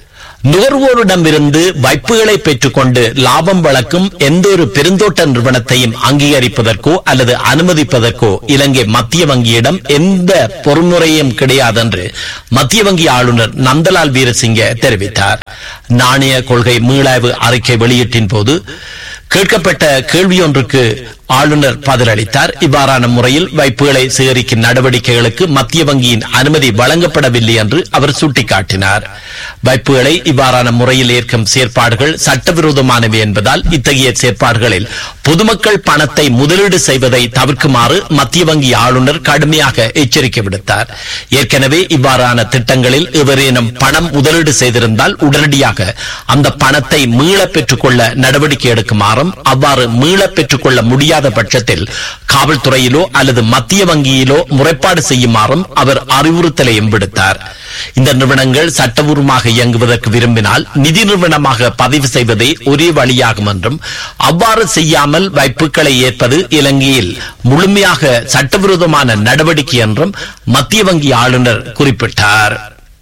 நுகர்வோரிடமிருந்து வைப்புகளை பெற்றுக்கொண்டு லாபம் வழக்கும் எந்த ஒரு பெருந்தோட்ட நிறுவனத்தையும் அங்கீகரிப்பதற்கோ அல்லது அனுமதிப்பதற்கோ இலங்கை மத்திய வங்கியிடம் எந்த பொறுமுறையும் கிடையாது என்று மத்திய வங்கி ஆளுநர் நந்தலால் வீரசிங்க தெரிவித்தார் நாணய கொள்கை மீளாய்வு அறிக்கை வெளியீட்டின் போது கேட்கப்பட்ட கேள்வியொன்றுக்கு ஆளுநர் பதிலளித்தார் இவ்வாறான முறையில் வைப்புகளை சேகரிக்கும் நடவடிக்கைகளுக்கு மத்திய வங்கியின் அனுமதி வழங்கப்படவில்லை என்று அவர் சுட்டிக்காட்டினார் வைப்புகளை இவ்வாறான முறையில் ஏற்கும் செயற்பாடுகள் சட்டவிரோதமானவை என்பதால் இத்தகைய செயற்பாடுகளில் பொதுமக்கள் பணத்தை முதலீடு செய்வதை தவிர்க்குமாறு மத்திய வங்கி ஆளுநர் கடுமையாக எச்சரிக்கை விடுத்தார் ஏற்கனவே இவ்வாறான திட்டங்களில் எவரேனும் பணம் முதலீடு செய்திருந்தால் உடனடியாக அந்த பணத்தை மீள பெற்றுக்கொள்ள நடவடிக்கை எடுக்குமாறும் அவ்வாறு மீள பெற்றுக்கொள்ள முடியாத பட்சத்தில் காவல்துறையிலோ அல்லது மத்திய வங்கியிலோ முறைப்பாடு செய்யுமாறும் அவர் அறிவுறுத்தலையும் விடுத்தார் இந்த நிறுவனங்கள் சட்டபூர்வமாக இயங்குவதற்கு விரும்பினால் நிதி நிறுவனமாக பதிவு செய்வதே ஒரே வழியாகும் என்றும் அவ்வாறு செய்யாமல் வைப்புகளை ஏற்பது இலங்கையில் முழுமையாக சட்டவிரோதமான நடவடிக்கை என்றும் மத்திய வங்கி ஆளுநர் குறிப்பிட்டார்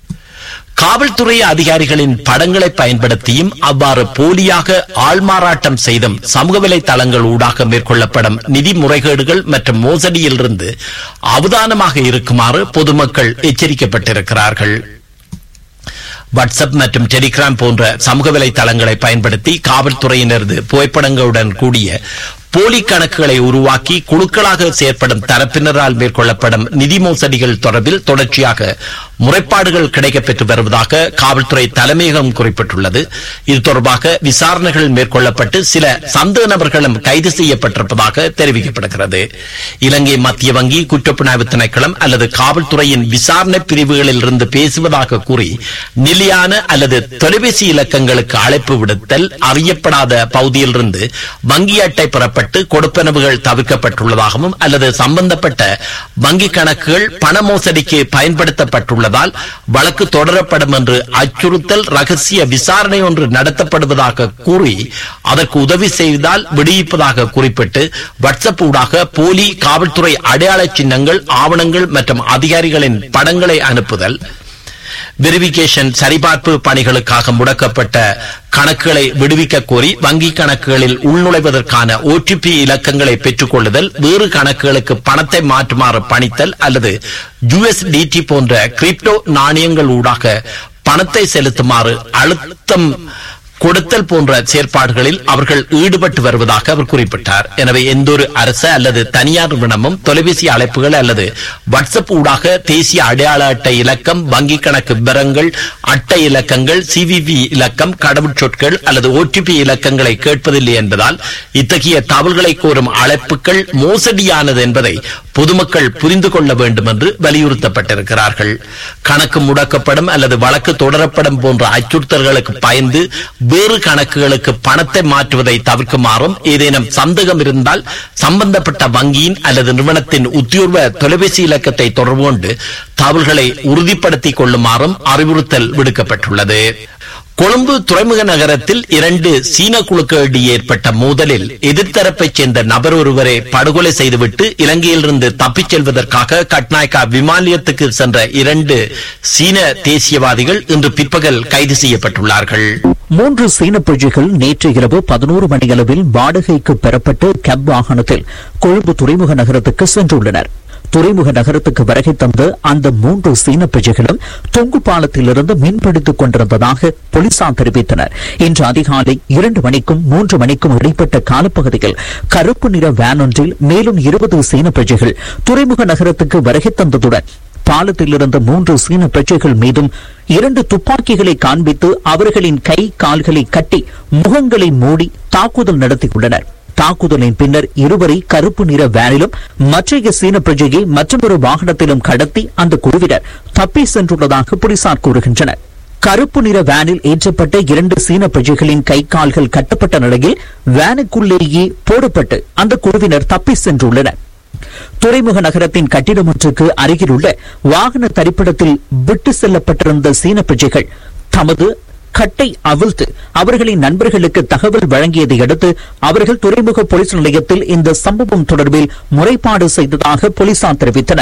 காவல்துறை அதிகாரிகளின் படங்களை பயன்படுத்தியும் அவ்வாறு போலியாக ஆள்மாறாட்டம் செய்தும் சமூக வலைதளங்கள் ஊடாக மேற்கொள்ளப்படும் நிதி முறைகேடுகள் மற்றும் மோசடியிலிருந்து அவதானமாக இருக்குமாறு பொதுமக்கள் எச்சரிக்கப்பட்டிருக்கிறார்கள் வாட்ஸ்அப் மற்றும் டெலிகிராம் போன்ற சமூக வலைதளங்களை பயன்படுத்தி காவல்துறையினரது புகைப்படங்களுடன் கூடிய போலி கணக்குகளை உருவாக்கி குழுக்களாக செயற்படும் தரப்பினரால் மேற்கொள்ளப்படும் நிதி மோசடிகள் தொடர்பில் தொடர்ச்சியாக முறைப்பாடுகள் கிடைக்கப்பெற்று வருவதாக காவல்துறை தலைமையகம் குறிப்பிட்டுள்ளது இது தொடர்பாக விசாரணைகள் மேற்கொள்ளப்பட்டு சில சந்தேக நபர்களும் கைது செய்யப்பட்டிருப்பதாக தெரிவிக்கப்படுகிறது இலங்கை மத்திய வங்கி குற்றப்புலனாய்வு திணைக்களம் அல்லது காவல்துறையின் விசாரணை பிரிவுகளில் இருந்து பேசுவதாக கூறி நிலையான அல்லது தொலைபேசி இலக்கங்களுக்கு அழைப்பு விடுத்தல் அறியப்படாத பகுதியிலிருந்து வங்கி அட்டை பெறப்பட்டு கொடுப்பனவுகள் தவிர்க்கப்பட்டுள்ளதாகவும் அல்லது சம்பந்தப்பட்ட வங்கி கணக்குகள் பண மோசடிக்கு பயன்படுத்தப்பட்டுள்ளதால் வழக்கு தொடரப்படும் என்று அச்சுறுத்தல் ரகசிய விசாரணை ஒன்று நடத்தப்படுவதாக கூறி அதற்கு உதவி செய்தால் விடுவிப்பதாக குறிப்பிட்டு வாட்ஸ்அப் ஊடாக போலி காவல்துறை அடையாள சின்னங்கள் ஆவணங்கள் மற்றும் அதிகாரிகளின் படங்களை அனுப்புதல் வெரிபிகேஷன் சரிபார்ப்பு பணிகளுக்காக முடக்கப்பட்ட கணக்குகளை விடுவிக்க கோரி வங்கி கணக்குகளில் உள்நுழைவதற்கான ஓடிபி இலக்கங்களை பெற்றுக் கொள்ளுதல் வேறு கணக்குகளுக்கு பணத்தை மாற்றுமாறு பணித்தல் அல்லது யுஎஸ்டிடி போன்ற கிரிப்டோ நாணயங்கள் ஊடாக பணத்தை செலுத்துமாறு அழுத்தம் கொடுத்தல் போன்ற செயற்பாடுகளில் அவர்கள் ஈடுபட்டு வருவதாக அவர் குறிப்பிட்டார் எனவே எந்தொரு அரசு அல்லது தனியார் நிறுவனமும் தொலைபேசி அழைப்புகள் அல்லது வாட்ஸ்அப் ஊடாக தேசிய அடையாள அட்டை இலக்கம் வங்கி கணக்கு விவரங்கள் அட்டை இலக்கங்கள் சிவிவி இலக்கம் கடவுச்சொற்கள் அல்லது ஓடிபி இலக்கங்களை கேட்பதில்லை என்பதால் இத்தகைய தகவல்களை கோரும் அழைப்புகள் மோசடியானது என்பதை பொதுமக்கள் புரிந்து கொள்ள வேண்டும் என்று வலியுறுத்தப்பட்டிருக்கிறார்கள் கணக்கு முடக்கப்படும் அல்லது வழக்கு தொடரப்படும் போன்ற அச்சுறுத்தல்களுக்கு பயந்து வேறு கணக்குகளுக்கு பணத்தை மாற்றுவதை தவிர்க்குமாறும் ஏதேனும் சந்தேகம் இருந்தால் சம்பந்தப்பட்ட வங்கியின் அல்லது நிறுவனத்தின் உத்தியோர்வ தொலைபேசி இலக்கத்தை தொடர்பு கொண்டு தகவல்களை உறுதிப்படுத்திக் கொள்ளுமாறும் அறிவுறுத்தல் விடுக்கப்பட்டுள்ளது கொழும்பு துறைமுக நகரத்தில் இரண்டு சீன குழுக்களிடையே ஏற்பட்ட மோதலில் எதிர்த்தரப்பைச் சேர்ந்த நபர் ஒருவரை படுகொலை செய்துவிட்டு இலங்கையிலிருந்து தப்பிச் செல்வதற்காக கட்நாயக்கா விமான நிலையத்துக்கு சென்ற இரண்டு சீன தேசியவாதிகள் இன்று பிற்பகல் கைது செய்யப்பட்டுள்ளார்கள் மூன்று சீன பிரஜைகள் நேற்று இரவு பதினோரு மணியளவில் வாடகைக்கு பெறப்பட்டு கேப் வாகனத்தில் கொழும்பு துறைமுக நகரத்துக்கு சென்றுள்ளனர் துறைமுக நகரத்துக்கு வருகை தந்த அந்த மூன்று சீன பிரஜைகளும் தொங்கு பாலத்திலிருந்து மீன்பிடித்துக் கொண்டிருந்ததாக போலீசார் தெரிவித்தனர் இன்று அதிகாலை இரண்டு மணிக்கும் மூன்று மணிக்கும் இடைப்பட்ட காலப்பகுதியில் கருப்பு நிற வேன் ஒன்றில் மேலும் இருபது சீன பிரஜைகள் துறைமுக நகரத்துக்கு வருகை தந்ததுடன் பாலத்தில் இருந்த மூன்று சீன பிரஜைகள் மீதும் இரண்டு துப்பாக்கிகளை காண்பித்து அவர்களின் கை கால்களை கட்டி முகங்களை மூடி தாக்குதல் நடத்தியுள்ளனர் தாக்குதலின் பின்னர் இருவரை கருப்பு நிற வேனிலும் மற்றைய சீன பிரஜையை மற்றொரு வாகனத்திலும் கடத்தி அந்த குழுவினர் தப்பி சென்றுள்ளதாக போலீசார் கூறுகின்றனர் கருப்பு நிற வேனில் ஏற்றப்பட்ட இரண்டு சீன பிரஜைகளின் கை கால்கள் கட்டப்பட்ட நிலையில் வேனுக்குள்ளேயே போடப்பட்டு அந்த குழுவினர் தப்பி சென்றுள்ளனர் துறைமுக நகரத்தின் கட்டிடம் ஒன்றுக்கு அருகிலுள்ள வாகன தரிப்பிடத்தில் விட்டு செல்லப்பட்டிருந்த சீன பிரஜைகள் தமது கட்டை அவிழ்த்து அவர்களின் நண்பர்களுக்கு தகவல் வழங்கியதை அடுத்து அவர்கள் துறைமுக போலீஸ் நிலையத்தில் இந்த சம்பவம் தொடர்பில் முறைப்பாடு செய்ததாக போலீசார் தெரிவித்தனர்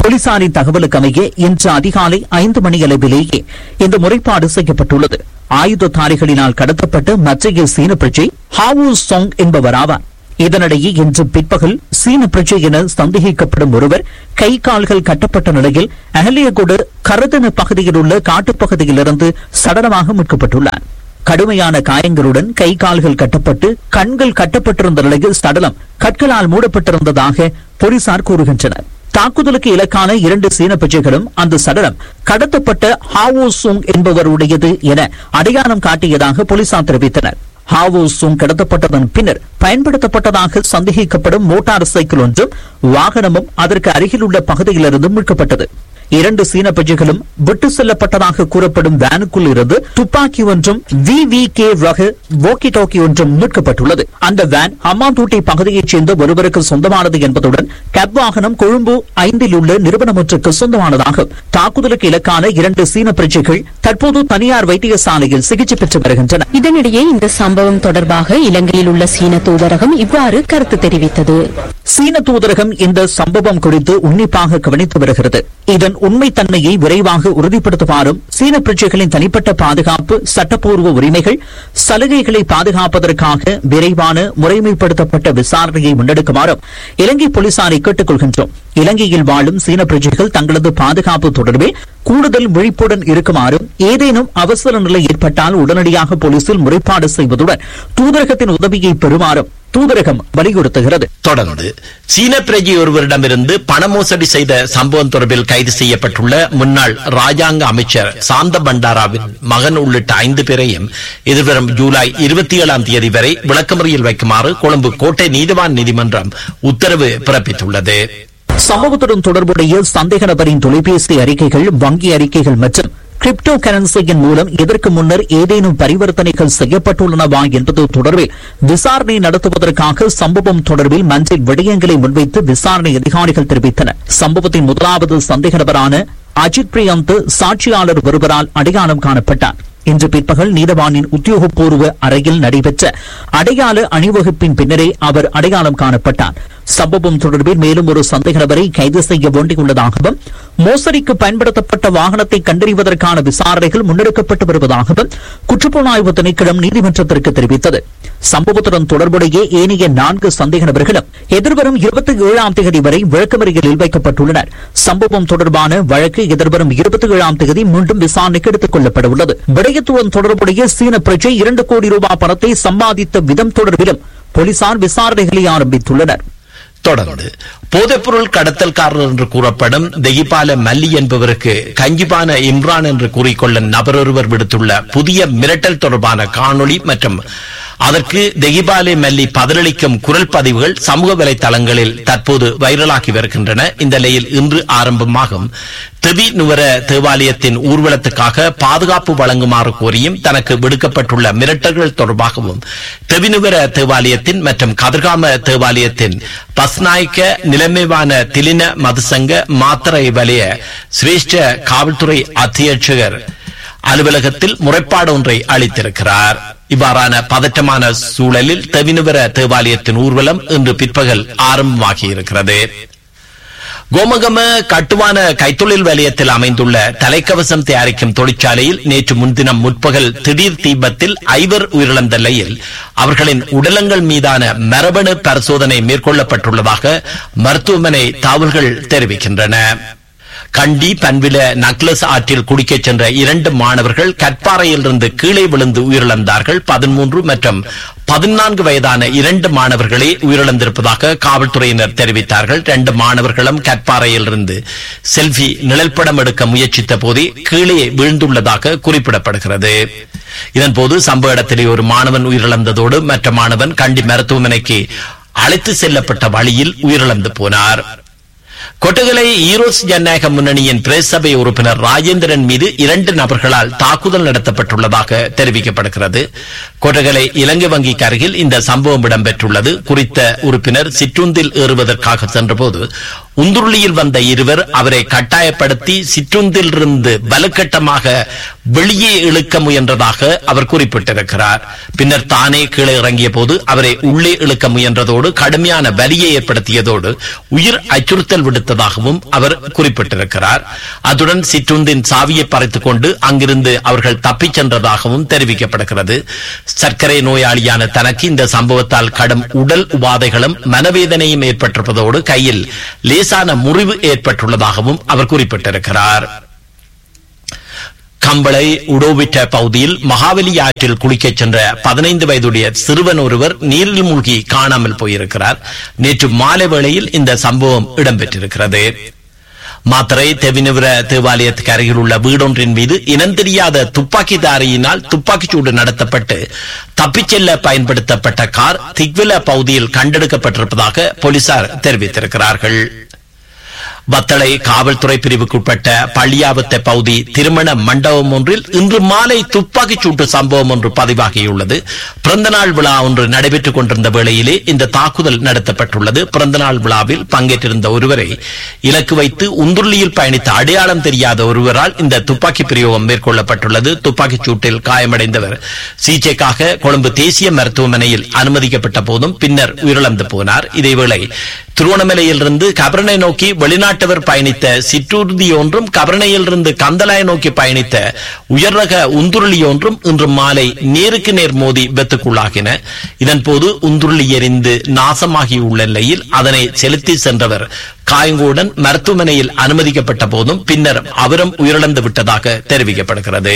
போலீசாரின் தகவலுக்கு அமைய இன்று அதிகாலை ஐந்து மணி அளவிலேயே இந்த முறைப்பாடு செய்யப்பட்டுள்ளது ஆயுததாரிகளினால் கடத்தப்பட்ட மற்றைய சீன பிரஜை ஹாவூ சொங் என்பவராவார் இதனிடையே இன்று பிற்பகல் சீன பிரஜை என சந்தேகிக்கப்படும் ஒருவர் கை கால்கள் கட்டப்பட்ட நிலையில் அகலியகுடு கரதன பகுதியில் உள்ள காட்டுப்பகுதியிலிருந்து சடலமாக மீட்கப்பட்டுள்ளார் கடுமையான காயங்களுடன் கை கால்கள் கட்டப்பட்டு கண்கள் கட்டப்பட்டிருந்த நிலையில் சடலம் கற்களால் மூடப்பட்டிருந்ததாக போலீசார் கூறுகின்றனர் தாக்குதலுக்கு இலக்கான இரண்டு சீன பிரஜைகளும் அந்த சடலம் கடத்தப்பட்ட ஹாவோ சுங் என்பவருடையது என அடையாளம் காட்டியதாக போலீசார் தெரிவித்தனர் ஹாவோ சுங் கடத்தப்பட்டதன் பின்னர் பயன்படுத்தப்பட்டதாக சந்தேகிக்கப்படும் மோட்டார் சைக்கிள் ஒன்றும் வாகனமும் அதற்கு அருகில் உள்ள பகுதியிலிருந்து மீட்கப்பட்டது இரண்டு சீன பிரஜைகளும் விட்டு செல்லப்பட்டதாக கூறப்படும் வேனுக்குள் இருந்து துப்பாக்கி ஒன்றும் வி வி கே ரக வோக்கி டோக்கி ஒன்றும் மீட்கப்பட்டுள்ளது அந்த வேன் ஹம்மாந்தூட்டி பகுதியைச் சேர்ந்த ஒருவருக்கு சொந்தமானது என்பதுடன் கேப் வாகனம் கொழும்பு ஐந்தில் உள்ள நிறுவனம் ஒன்றுக்கு சொந்தமானதாகும் தாக்குதலுக்கு இலக்கான இரண்டு சீன பிரஜைகள் தற்போது தனியார் வைத்தியசாலையில் சிகிச்சை பெற்று வருகின்றனர் இதனிடையே இந்த சம்பவம் தொடர்பாக இலங்கையில் உள்ள சீன தூதரகம் இவ்வாறு கருத்து தெரிவித்தது சீன தூதரகம் இந்த சம்பவம் குறித்து உன்னிப்பாக கவனித்து வருகிறது இதன் உண்மைத்தன்மையை விரைவாக உறுதிப்படுத்துமாறும் சீன பிரஜைகளின் தனிப்பட்ட பாதுகாப்பு சட்டப்பூர்வ உரிமைகள் சலுகைகளை பாதுகாப்பதற்காக விரைவான முறைமைப்படுத்தப்பட்ட விசாரணையை முன்னெடுக்குமாறும் இலங்கை போலீசாரை கேட்டுக் கொள்கின்றோம் இலங்கையில் வாழும் சீன பிரஜைகள் தங்களது பாதுகாப்பு தொடர்பில் கூடுதல் விழிப்புடன் இருக்குமாறும் ஏதேனும் அவசர நிலை ஏற்பட்டால் உடனடியாக போலீசில் முறைப்பாடு செய்வதுடன் தூதரகத்தின் உதவியை பெறுமாறும் தூதரகம் வலியுறுத்துகிறது தொடர்ந்து சீன பிரஜை ஒருவரிடமிருந்து பண மோசடி செய்த சம்பவம் தொடர்பில் கைது செய்யப்பட்டுள்ள முன்னாள் ராஜாங்க அமைச்சர் சாந்த பண்டாராவின் மகன் உள்ளிட்ட ஐந்து பேரையும் எதிர்வரும் ஜூலை இருபத்தி ஏழாம் தேதி வரை விளக்கமறியல் வைக்குமாறு கொழும்பு கோட்டை நீதிவான் நீதிமன்றம் உத்தரவு பிறப்பித்துள்ளது சம்பவத்துடன் தொடர்புடைய சந்தேக நபரின் தொலைபேசி அறிக்கைகள் வங்கி அறிக்கைகள் மற்றும் கிரிப்டோ கரன்சியின் மூலம் இதற்கு முன்னர் ஏதேனும் பரிவர்த்தனைகள் செய்யப்பட்டுள்ளனவா என்பது தொடர்பில் விசாரணை நடத்துவதற்காக சம்பவம் தொடர்பில் மஞ்சள் விடயங்களை முன்வைத்து விசாரணை அதிகாரிகள் தெரிவித்தனர் சம்பவத்தின் முதலாவது சந்தேக நபரான அஜித் பிரியந்த் சாட்சியாளர் ஒருவரால் அடையாளம் காணப்பட்டார் இன்று பிற்பகல் நீதவானின் உத்தியோகபூர்வ அறையில் நடைபெற்ற அடையாள அணிவகுப்பின் பின்னரே அவர் அடையாளம் காணப்பட்டார் சம்பவம் தொடர்பில் மேலும் ஒரு சந்தேக நபரை கைது செய்ய வேண்டியுள்ளதாகவும் மோசடிக்கு பயன்படுத்தப்பட்ட வாகனத்தை கண்டறிவதற்கான விசாரணைகள் முன்னெடுக்கப்பட்டு வருவதாகவும் குற்றப்புலனாய்வு திணைக்களம் நீதிமன்றத்திற்கு தெரிவித்தது சம்பவத்துடன் தொடர்புடைய ஏனைய நான்கு சந்தேக நபர்களும் எதிர்வரும் இருபத்தி ஏழாம் தேதி வரை விளக்கமறியலில் வைக்கப்பட்டுள்ளனர் சம்பவம் தொடர்பான வழக்கு எதிர்வரும் இருபத்தி ஏழாம் தேதி மீண்டும் விசாரணைக்கு எடுத்துக் கொள்ளப்பட உள்ளது விடயத்துடன் தொடர்புடைய சீன பிரஜை இரண்டு கோடி ரூபாய் பணத்தை சம்பாதித்த விதம் தொடர்பிலும் போலீசார் விசாரணைகளை ஆரம்பித்துள்ளனர் தொடர்ந்து போதைப்பொருள் கடத்தல்காரர் என்று கூறப்படும் தெகிபால மல்லி என்பவருக்கு கஞ்சிபான இம்ரான் என்று கூறிக்கொள்ளும் நபர் ஒருவர் விடுத்துள்ள புதிய மிரட்டல் தொடர்பான காணொளி மற்றும் அதற்கு தெகிபாலே மல்லி பதிலளிக்கும் குரல் பதிவுகள் சமூக வலைதளங்களில் தற்போது வைரலாகி வருகின்றன இந்த நிலையில் இன்று ஆரம்பமாகும் திவி நுவர தேவாலயத்தின் ஊர்வலத்துக்காக பாதுகாப்பு வழங்குமாறு கோரியும் தனக்கு விடுக்கப்பட்டுள்ள மிரட்டல்கள் தொடர்பாகவும் தெவினுவர தேவாலயத்தின் மற்றும் கதிர்காம தேவாலயத்தின் பஸ்நாயக்க நிலைமைவான திலின மதுசங்க மாத்திரை வலய சிரேஷ்ட காவல்துறை அத்தியட்சகர் அலுவலகத்தில் முறைப்பாடு ஒன்றை அளித்திருக்கிறார் இவ்வாறான பதற்றமான சூழலில் தெவினுவர தேவாலயத்தின் ஊர்வலம் இன்று பிற்பகல் ஆரம்பமாகியிருக்கிறது கோமகம கட்டுமான கைத்தொழில் வலயத்தில் அமைந்துள்ள தலைக்கவசம் தயாரிக்கும் தொழிற்சாலையில் நேற்று முன்தினம் முற்பகல் திடீர் தீபத்தில் ஐவர் உயிரிழந்த நிலையில் அவர்களின் உடலங்கள் மீதான மரபணு பரிசோதனை மேற்கொள்ளப்பட்டுள்ளதாக மருத்துவமனை தகவல்கள் தெரிவிக்கின்றன கண்டி பன்வில நக்லஸ் ஆற்றில் குடிக்கச் சென்ற இரண்டு மாணவர்கள் கற்பாறையிலிருந்து கீழே விழுந்து உயிரிழந்தார்கள் பதிமூன்று மற்றும் பதினான்கு வயதான இரண்டு மாணவர்களே உயிரிழந்திருப்பதாக காவல்துறையினர் தெரிவித்தார்கள் இரண்டு மாணவர்களும் கற்பாறையிலிருந்து செல்ஃபி நிழல்படம் எடுக்க முயற்சித்த போதே கீழே வீழ்ந்துள்ளதாக குறிப்பிடப்படுகிறது இதன்போது சம்பவ இடத்திலே ஒரு மாணவன் உயிரிழந்ததோடு மற்ற மாணவன் கண்டி மருத்துவமனைக்கு அழைத்து செல்லப்பட்ட வழியில் உயிரிழந்து போனார் கொட்டகலை ஈரோஸ் ஜனநாயக முன்னணியின் பிரேஸ் சபை உறுப்பினர் ராஜேந்திரன் மீது இரண்டு நபர்களால் தாக்குதல் நடத்தப்பட்டுள்ளதாக தெரிவிக்கப்படுகிறது கொட்டகலை இலங்கை வங்கிக்கு அருகில் இந்த சம்பவம் இடம்பெற்றுள்ளது குறித்த உறுப்பினர் சிற்றுந்தில் ஏறுவதற்காக சென்றபோது உந்துருளியில் வந்த இருவர் அவரை கட்டாயப்படுத்தி சிற்றுந்திலிருந்து வலுக்கட்டமாக வெளியே இழுக்க முயன்றதாக அவர் குறிப்பிட்டிருக்கிறார் பின்னர் தானே கீழே இறங்கிய போது அவரை உள்ளே இழுக்க முயன்றதோடு கடுமையான வலியை ஏற்படுத்தியதோடு உயிர் அச்சுறுத்தல் விடுத்ததாக கொடுத்ததாகவும் அவர் குறிப்பிட்டிருக்கிறார் அத்துடன் சிற்றுந்தின் சாவியை பறித்துக் கொண்டு அங்கிருந்து அவர்கள் தப்பிச் சென்றதாகவும் தெரிவிக்கப்படுகிறது சர்க்கரை நோயாளியான தனக்கு இந்த சம்பவத்தால் கடும் உடல் உபாதைகளும் மனவேதனையும் ஏற்பட்டிருப்பதோடு கையில் லேசான முறிவு ஏற்பட்டுள்ளதாகவும் அவர் குறிப்பிட்டிருக்கிறார் கம்பளை உடோவிட்ட பகுதியில் மகாவலி ஆற்றில் குளிக்கச் சென்ற பதினைந்து வயதுடைய சிறுவன் ஒருவர் நீரில் மூழ்கி காணாமல் போயிருக்கிறார் நேற்று மாலை வேளையில் இந்த சம்பவம் இடம்பெற்றிருக்கிறது மாத்திரை தெவினிவர தேவாலயத்துக்கு அருகில் உள்ள வீடொன்றின் மீது இனம் தெரியாத துப்பாக்கிதாரியினால் துப்பாக்கிச் சூடு நடத்தப்பட்டு தப்பிச் செல்ல பயன்படுத்தப்பட்ட கார் திக்வில பகுதியில் கண்டெடுக்கப்பட்டிருப்பதாக போலீசார் தெரிவித்திருக்கிறார்கள் வத்தளை காவல்துறை பிரிவுக்குட்பட்ட பள்ளியாவத்த பகுதி திருமண மண்டபம் ஒன்றில் இன்று மாலை துப்பாக்கிச் சூட்டு சம்பவம் ஒன்று பதிவாகியுள்ளது பிறந்தநாள் விழா ஒன்று நடைபெற்றுக் கொண்டிருந்த வேளையிலே இந்த தாக்குதல் நடத்தப்பட்டுள்ளது பிறந்தநாள் விழாவில் பங்கேற்றிருந்த ஒருவரை இலக்கு வைத்து உந்துருளியில் பயணித்த அடையாளம் தெரியாத ஒருவரால் இந்த துப்பாக்கி பிரயோகம் மேற்கொள்ளப்பட்டுள்ளது துப்பாக்கிச் சூட்டில் காயமடைந்தவர் சிகிச்சைக்காக கொழும்பு தேசிய மருத்துவமனையில் அனுமதிக்கப்பட்ட போதும் பின்னர் உயிரிழந்து போனார் இதேவேளை திருவண்ணாமலையிலிருந்து கபரனை நோக்கி வெளிநாட்டவர் பயணித்த சிற்றூர்தி ஒன்றும் கபரணையிலிருந்து கந்தலாய் நோக்கி பயணித்த உயர் ரக உந்துருளி ஒன்றும் இன்று மாலை நேருக்கு நேர் மோதி விபத்துக்குள்ளாகின இதன்போது உந்துருளி எரிந்து நாசமாகியுள்ள நிலையில் அதனை செலுத்தி சென்றவர் காயங்களுடன் மருத்துவமனையில் அனுமதிக்கப்பட்ட போதும் பின்னர் அவரும் உயிரிழந்து விட்டதாக தெரிவிக்கப்படுகிறது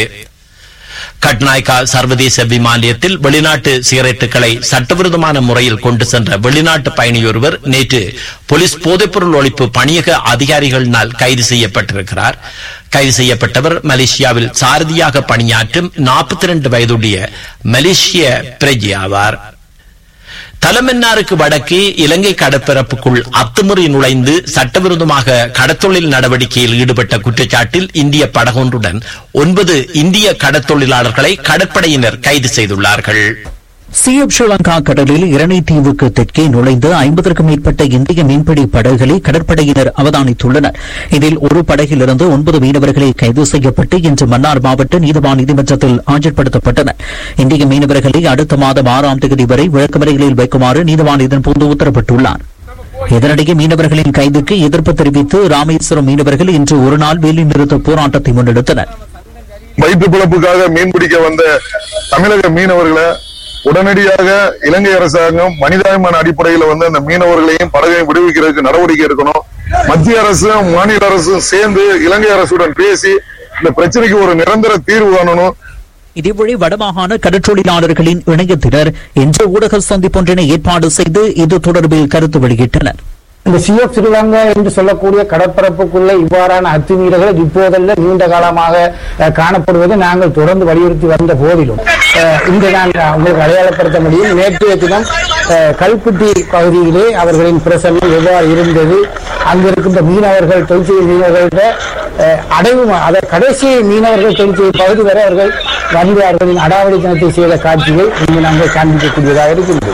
கட்நாய்கா சர்வதேச விமானியத்தில் வெளிநாட்டு சிகரெட்டுகளை சட்டவிரோதமான முறையில் கொண்டு சென்ற வெளிநாட்டு பயணியொருவர் நேற்று போலீஸ் போதைப்பொருள் ஒழிப்பு பணியக அதிகாரிகளினால் கைது செய்யப்பட்டிருக்கிறார் கைது செய்யப்பட்டவர் மலேசியாவில் சாரதியாக பணியாற்றும் நாற்பத்தி இரண்டு வயதுடைய மலேசிய பிரஜை ஆவார் தலைமன்னாருக்கு வடக்கே இலங்கை கடற்பரப்புக்குள் அத்துமுறை நுழைந்து சட்டவிரோதமாக கடத்தொழில் நடவடிக்கையில் ஈடுபட்ட குற்றச்சாட்டில் இந்திய படகொன்றுடன் ஒன்பது இந்திய கடத்தொழிலாளர்களை கடற்படையினர் கைது செய்துள்ளார்கள் சிஎப் ஸ்ரீலங்கா கடலில் இரணை தீவுக்கு தெற்கே நுழைந்து ஐம்பதற்கும் மேற்பட்ட இந்திய மீன்பிடி படகுகளை கடற்படையினர் அவதானித்துள்ளனர் இதில் ஒரு படகிலிருந்து ஒன்பது மீனவர்களை கைது செய்யப்பட்டு இன்று மன்னார் மாவட்ட நீதவான் நீதிமன்றத்தில் ஆஜர்படுத்தப்பட்டனர் இந்திய மீனவர்களை அடுத்த மாதம் ஆறாம் தேதி வரை விளக்கமறைகளில் வைக்குமாறு நீதவான் இதன்போது உத்தரவிட்டுள்ளார் இதனிடையே மீனவர்களின் கைதுக்கு எதிர்ப்பு தெரிவித்து ராமேஸ்வரம் மீனவர்கள் இன்று ஒருநாள் வேலை நிறுத்த போராட்டத்தை முன்னெடுத்தனர் வயிற்று பிழப்புக்காக மீன்பிடிக்க வந்த தமிழக மீனவர்களை உடனடியாக இலங்கை அரசாங்கம் மனிதாபிமான அடிப்படையில் வந்து அந்த மீனவர்களையும் படகையும் விடுவிக்கிறதுக்கு நடவடிக்கை எடுக்கணும் மத்திய அரசும் மாநில அரசும் சேர்ந்து இலங்கை அரசுடன் பேசி இந்த பிரச்சனைக்கு ஒரு நிரந்தர தீர்வு காணணும் இதேவழி வடமாகாண கடற்றொழிலாளர்களின் இணையத்தினர் இன்று ஊடக சந்திப்பொன்றினை ஏற்பாடு செய்து இது தொடர்பில் கருத்து வெளியிட்டனர் இந்த சிஎஃப் ஸ்ரீலங்கா என்று சொல்லக்கூடிய கடற்பரப்புக்குள்ள இவ்வாறான அத்துமீறல்கள் இப்போதல்ல நீண்ட காலமாக அஹ், காணப்படுவதை நாங்கள் தொடர்ந்து வலியுறுத்தி வந்த போதிலும் அஹ், இன்று நான் உங்களுக்கு அடையாளப்படுத்த முடியும் நேற்றைய தினம் அஹ், கல்குட்டி பகுதியிலே அவர்களின் பிரசன்னம் எவ்வாறு இருந்தது அங்கு இருக்கின்ற மீனவர்கள் தொழில் செய்யும் மீனவர்கள அஹ், அடைவு அதை கடைசி மீனவர்கள் தொழில் செய்யும் பகுதி வரை அவர்கள் வந்து அவர்களின் அடாவடித்தனத்தை செய்த காட்சியை இங்கு நாங்கள் காண்பிக்கக்கூடியதாக இருக்கின்றது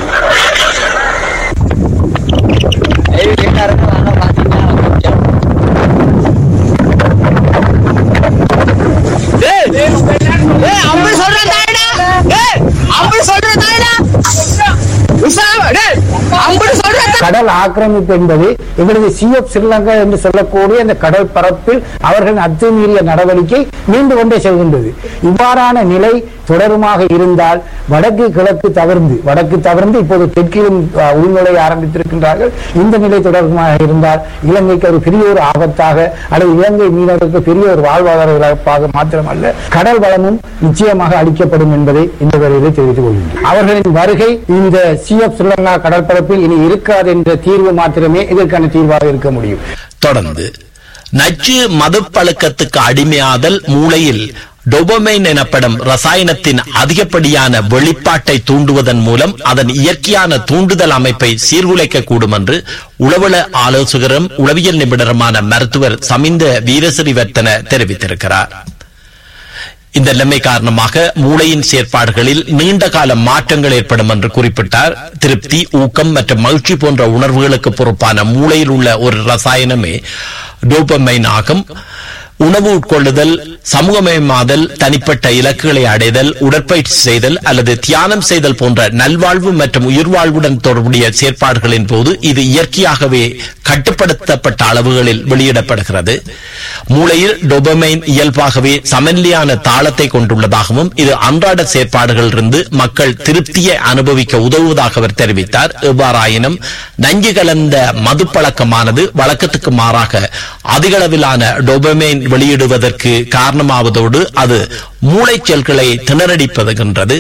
கடல் ஆக்கிரமிப்பு என்பது எங்களது சிஎஃப் ஸ்ரீலங்கா என்று சொல்லக்கூடிய இந்த கடல் பரப்பில் அவர்களின் அத்துமீறிய நடவடிக்கை மீண்டு கொண்டே செல்கின்றது இவ்வாறான நிலை தொடருமாக இருந்தால் வடக்கு கிழக்கு தவிர்ந்து வடக்கு தவிர்ந்து இப்போது தெற்கிலும் அஹ், உள்நுழைய ஆரம்பித்திருக்கின்றார்கள் இந்த நிலை தொடர்பாக இருந்தால் இலங்கைக்கு ஒரு பெரிய ஒரு ஆபத்தாக அல்லது இலங்கை மீனவர்களுக்கு பெரிய ஒரு வாழ்வாதார இழப்பாக மாத்திரமல்ல கடல் வளமும் நிச்சயமாக அளிக்கப்படும் என்பதை இந்த வேளையிலே தெரிவித்துக் கொள்கின்றேன் அவர்களின் வருகை இந்த சிஎஃப் ஸ்ரீலங்கா கடற்பரப்பில் இனி இருக்காது என்ற தீர்வு மாத்திரமே இதற்கான தீர்வாக இருக்க முடியும் தொடர்ந்து நச்சு மதுப்பழக்கத்துக்கு அடிமையாதல் மூளையில் டொபமைன் எனப்படும் ரசாயனத்தின் அதிகப்படியான வெளிப்பாட்டை தூண்டுவதன் மூலம் அதன் இயற்கையான தூண்டுதல் அமைப்பை சீர்குலைக்க கூடும் என்று உளவள ஆலோசகரும் உளவியல் நிபுணருமான மருத்துவர் சமிந்த வீரசிறிவர்த்தன தெரிவித்திருக்கிறார் இந்த நிலைமை காரணமாக மூளையின் செயற்பாடுகளில் நீண்ட கால மாற்றங்கள் ஏற்படும் என்று குறிப்பிட்டார் திருப்தி ஊக்கம் மற்றும் மகிழ்ச்சி போன்ற உணர்வுகளுக்கு பொறுப்பான மூளையில் உள்ள ஒரு ரசாயனமே டோபமைன் ஆகும் உணவு உட்கொள்ளுதல் சமூகமயமாதல் தனிப்பட்ட இலக்குகளை அடைதல் உடற்பயிற்சி செய்தல் அல்லது தியானம் செய்தல் போன்ற நல்வாழ்வு மற்றும் உயிர்வாழ்வுடன் தொடர்புடைய செயற்பாடுகளின் போது இது இயற்கையாகவே கட்டுப்படுத்தப்பட்ட அளவுகளில் வெளியிடப்படுகிறது மூளையில் டொபமைன் இயல்பாகவே சமநிலையான தாளத்தை கொண்டுள்ளதாகவும் இது அன்றாட செயற்பாடுகளிலிருந்து மக்கள் திருப்தியை அனுபவிக்க உதவுவதாக அவர் தெரிவித்தார் எவ்வாறாயினும் நஞ்சு கலந்த மது பழக்கமானது வழக்கத்துக்கு மாறாக அதிகளவிலான டொபமைன் வெளியிடுவதற்கு காரணமாவதோடு அது மூளை செல்களை திணறடிப்பதுகின்றது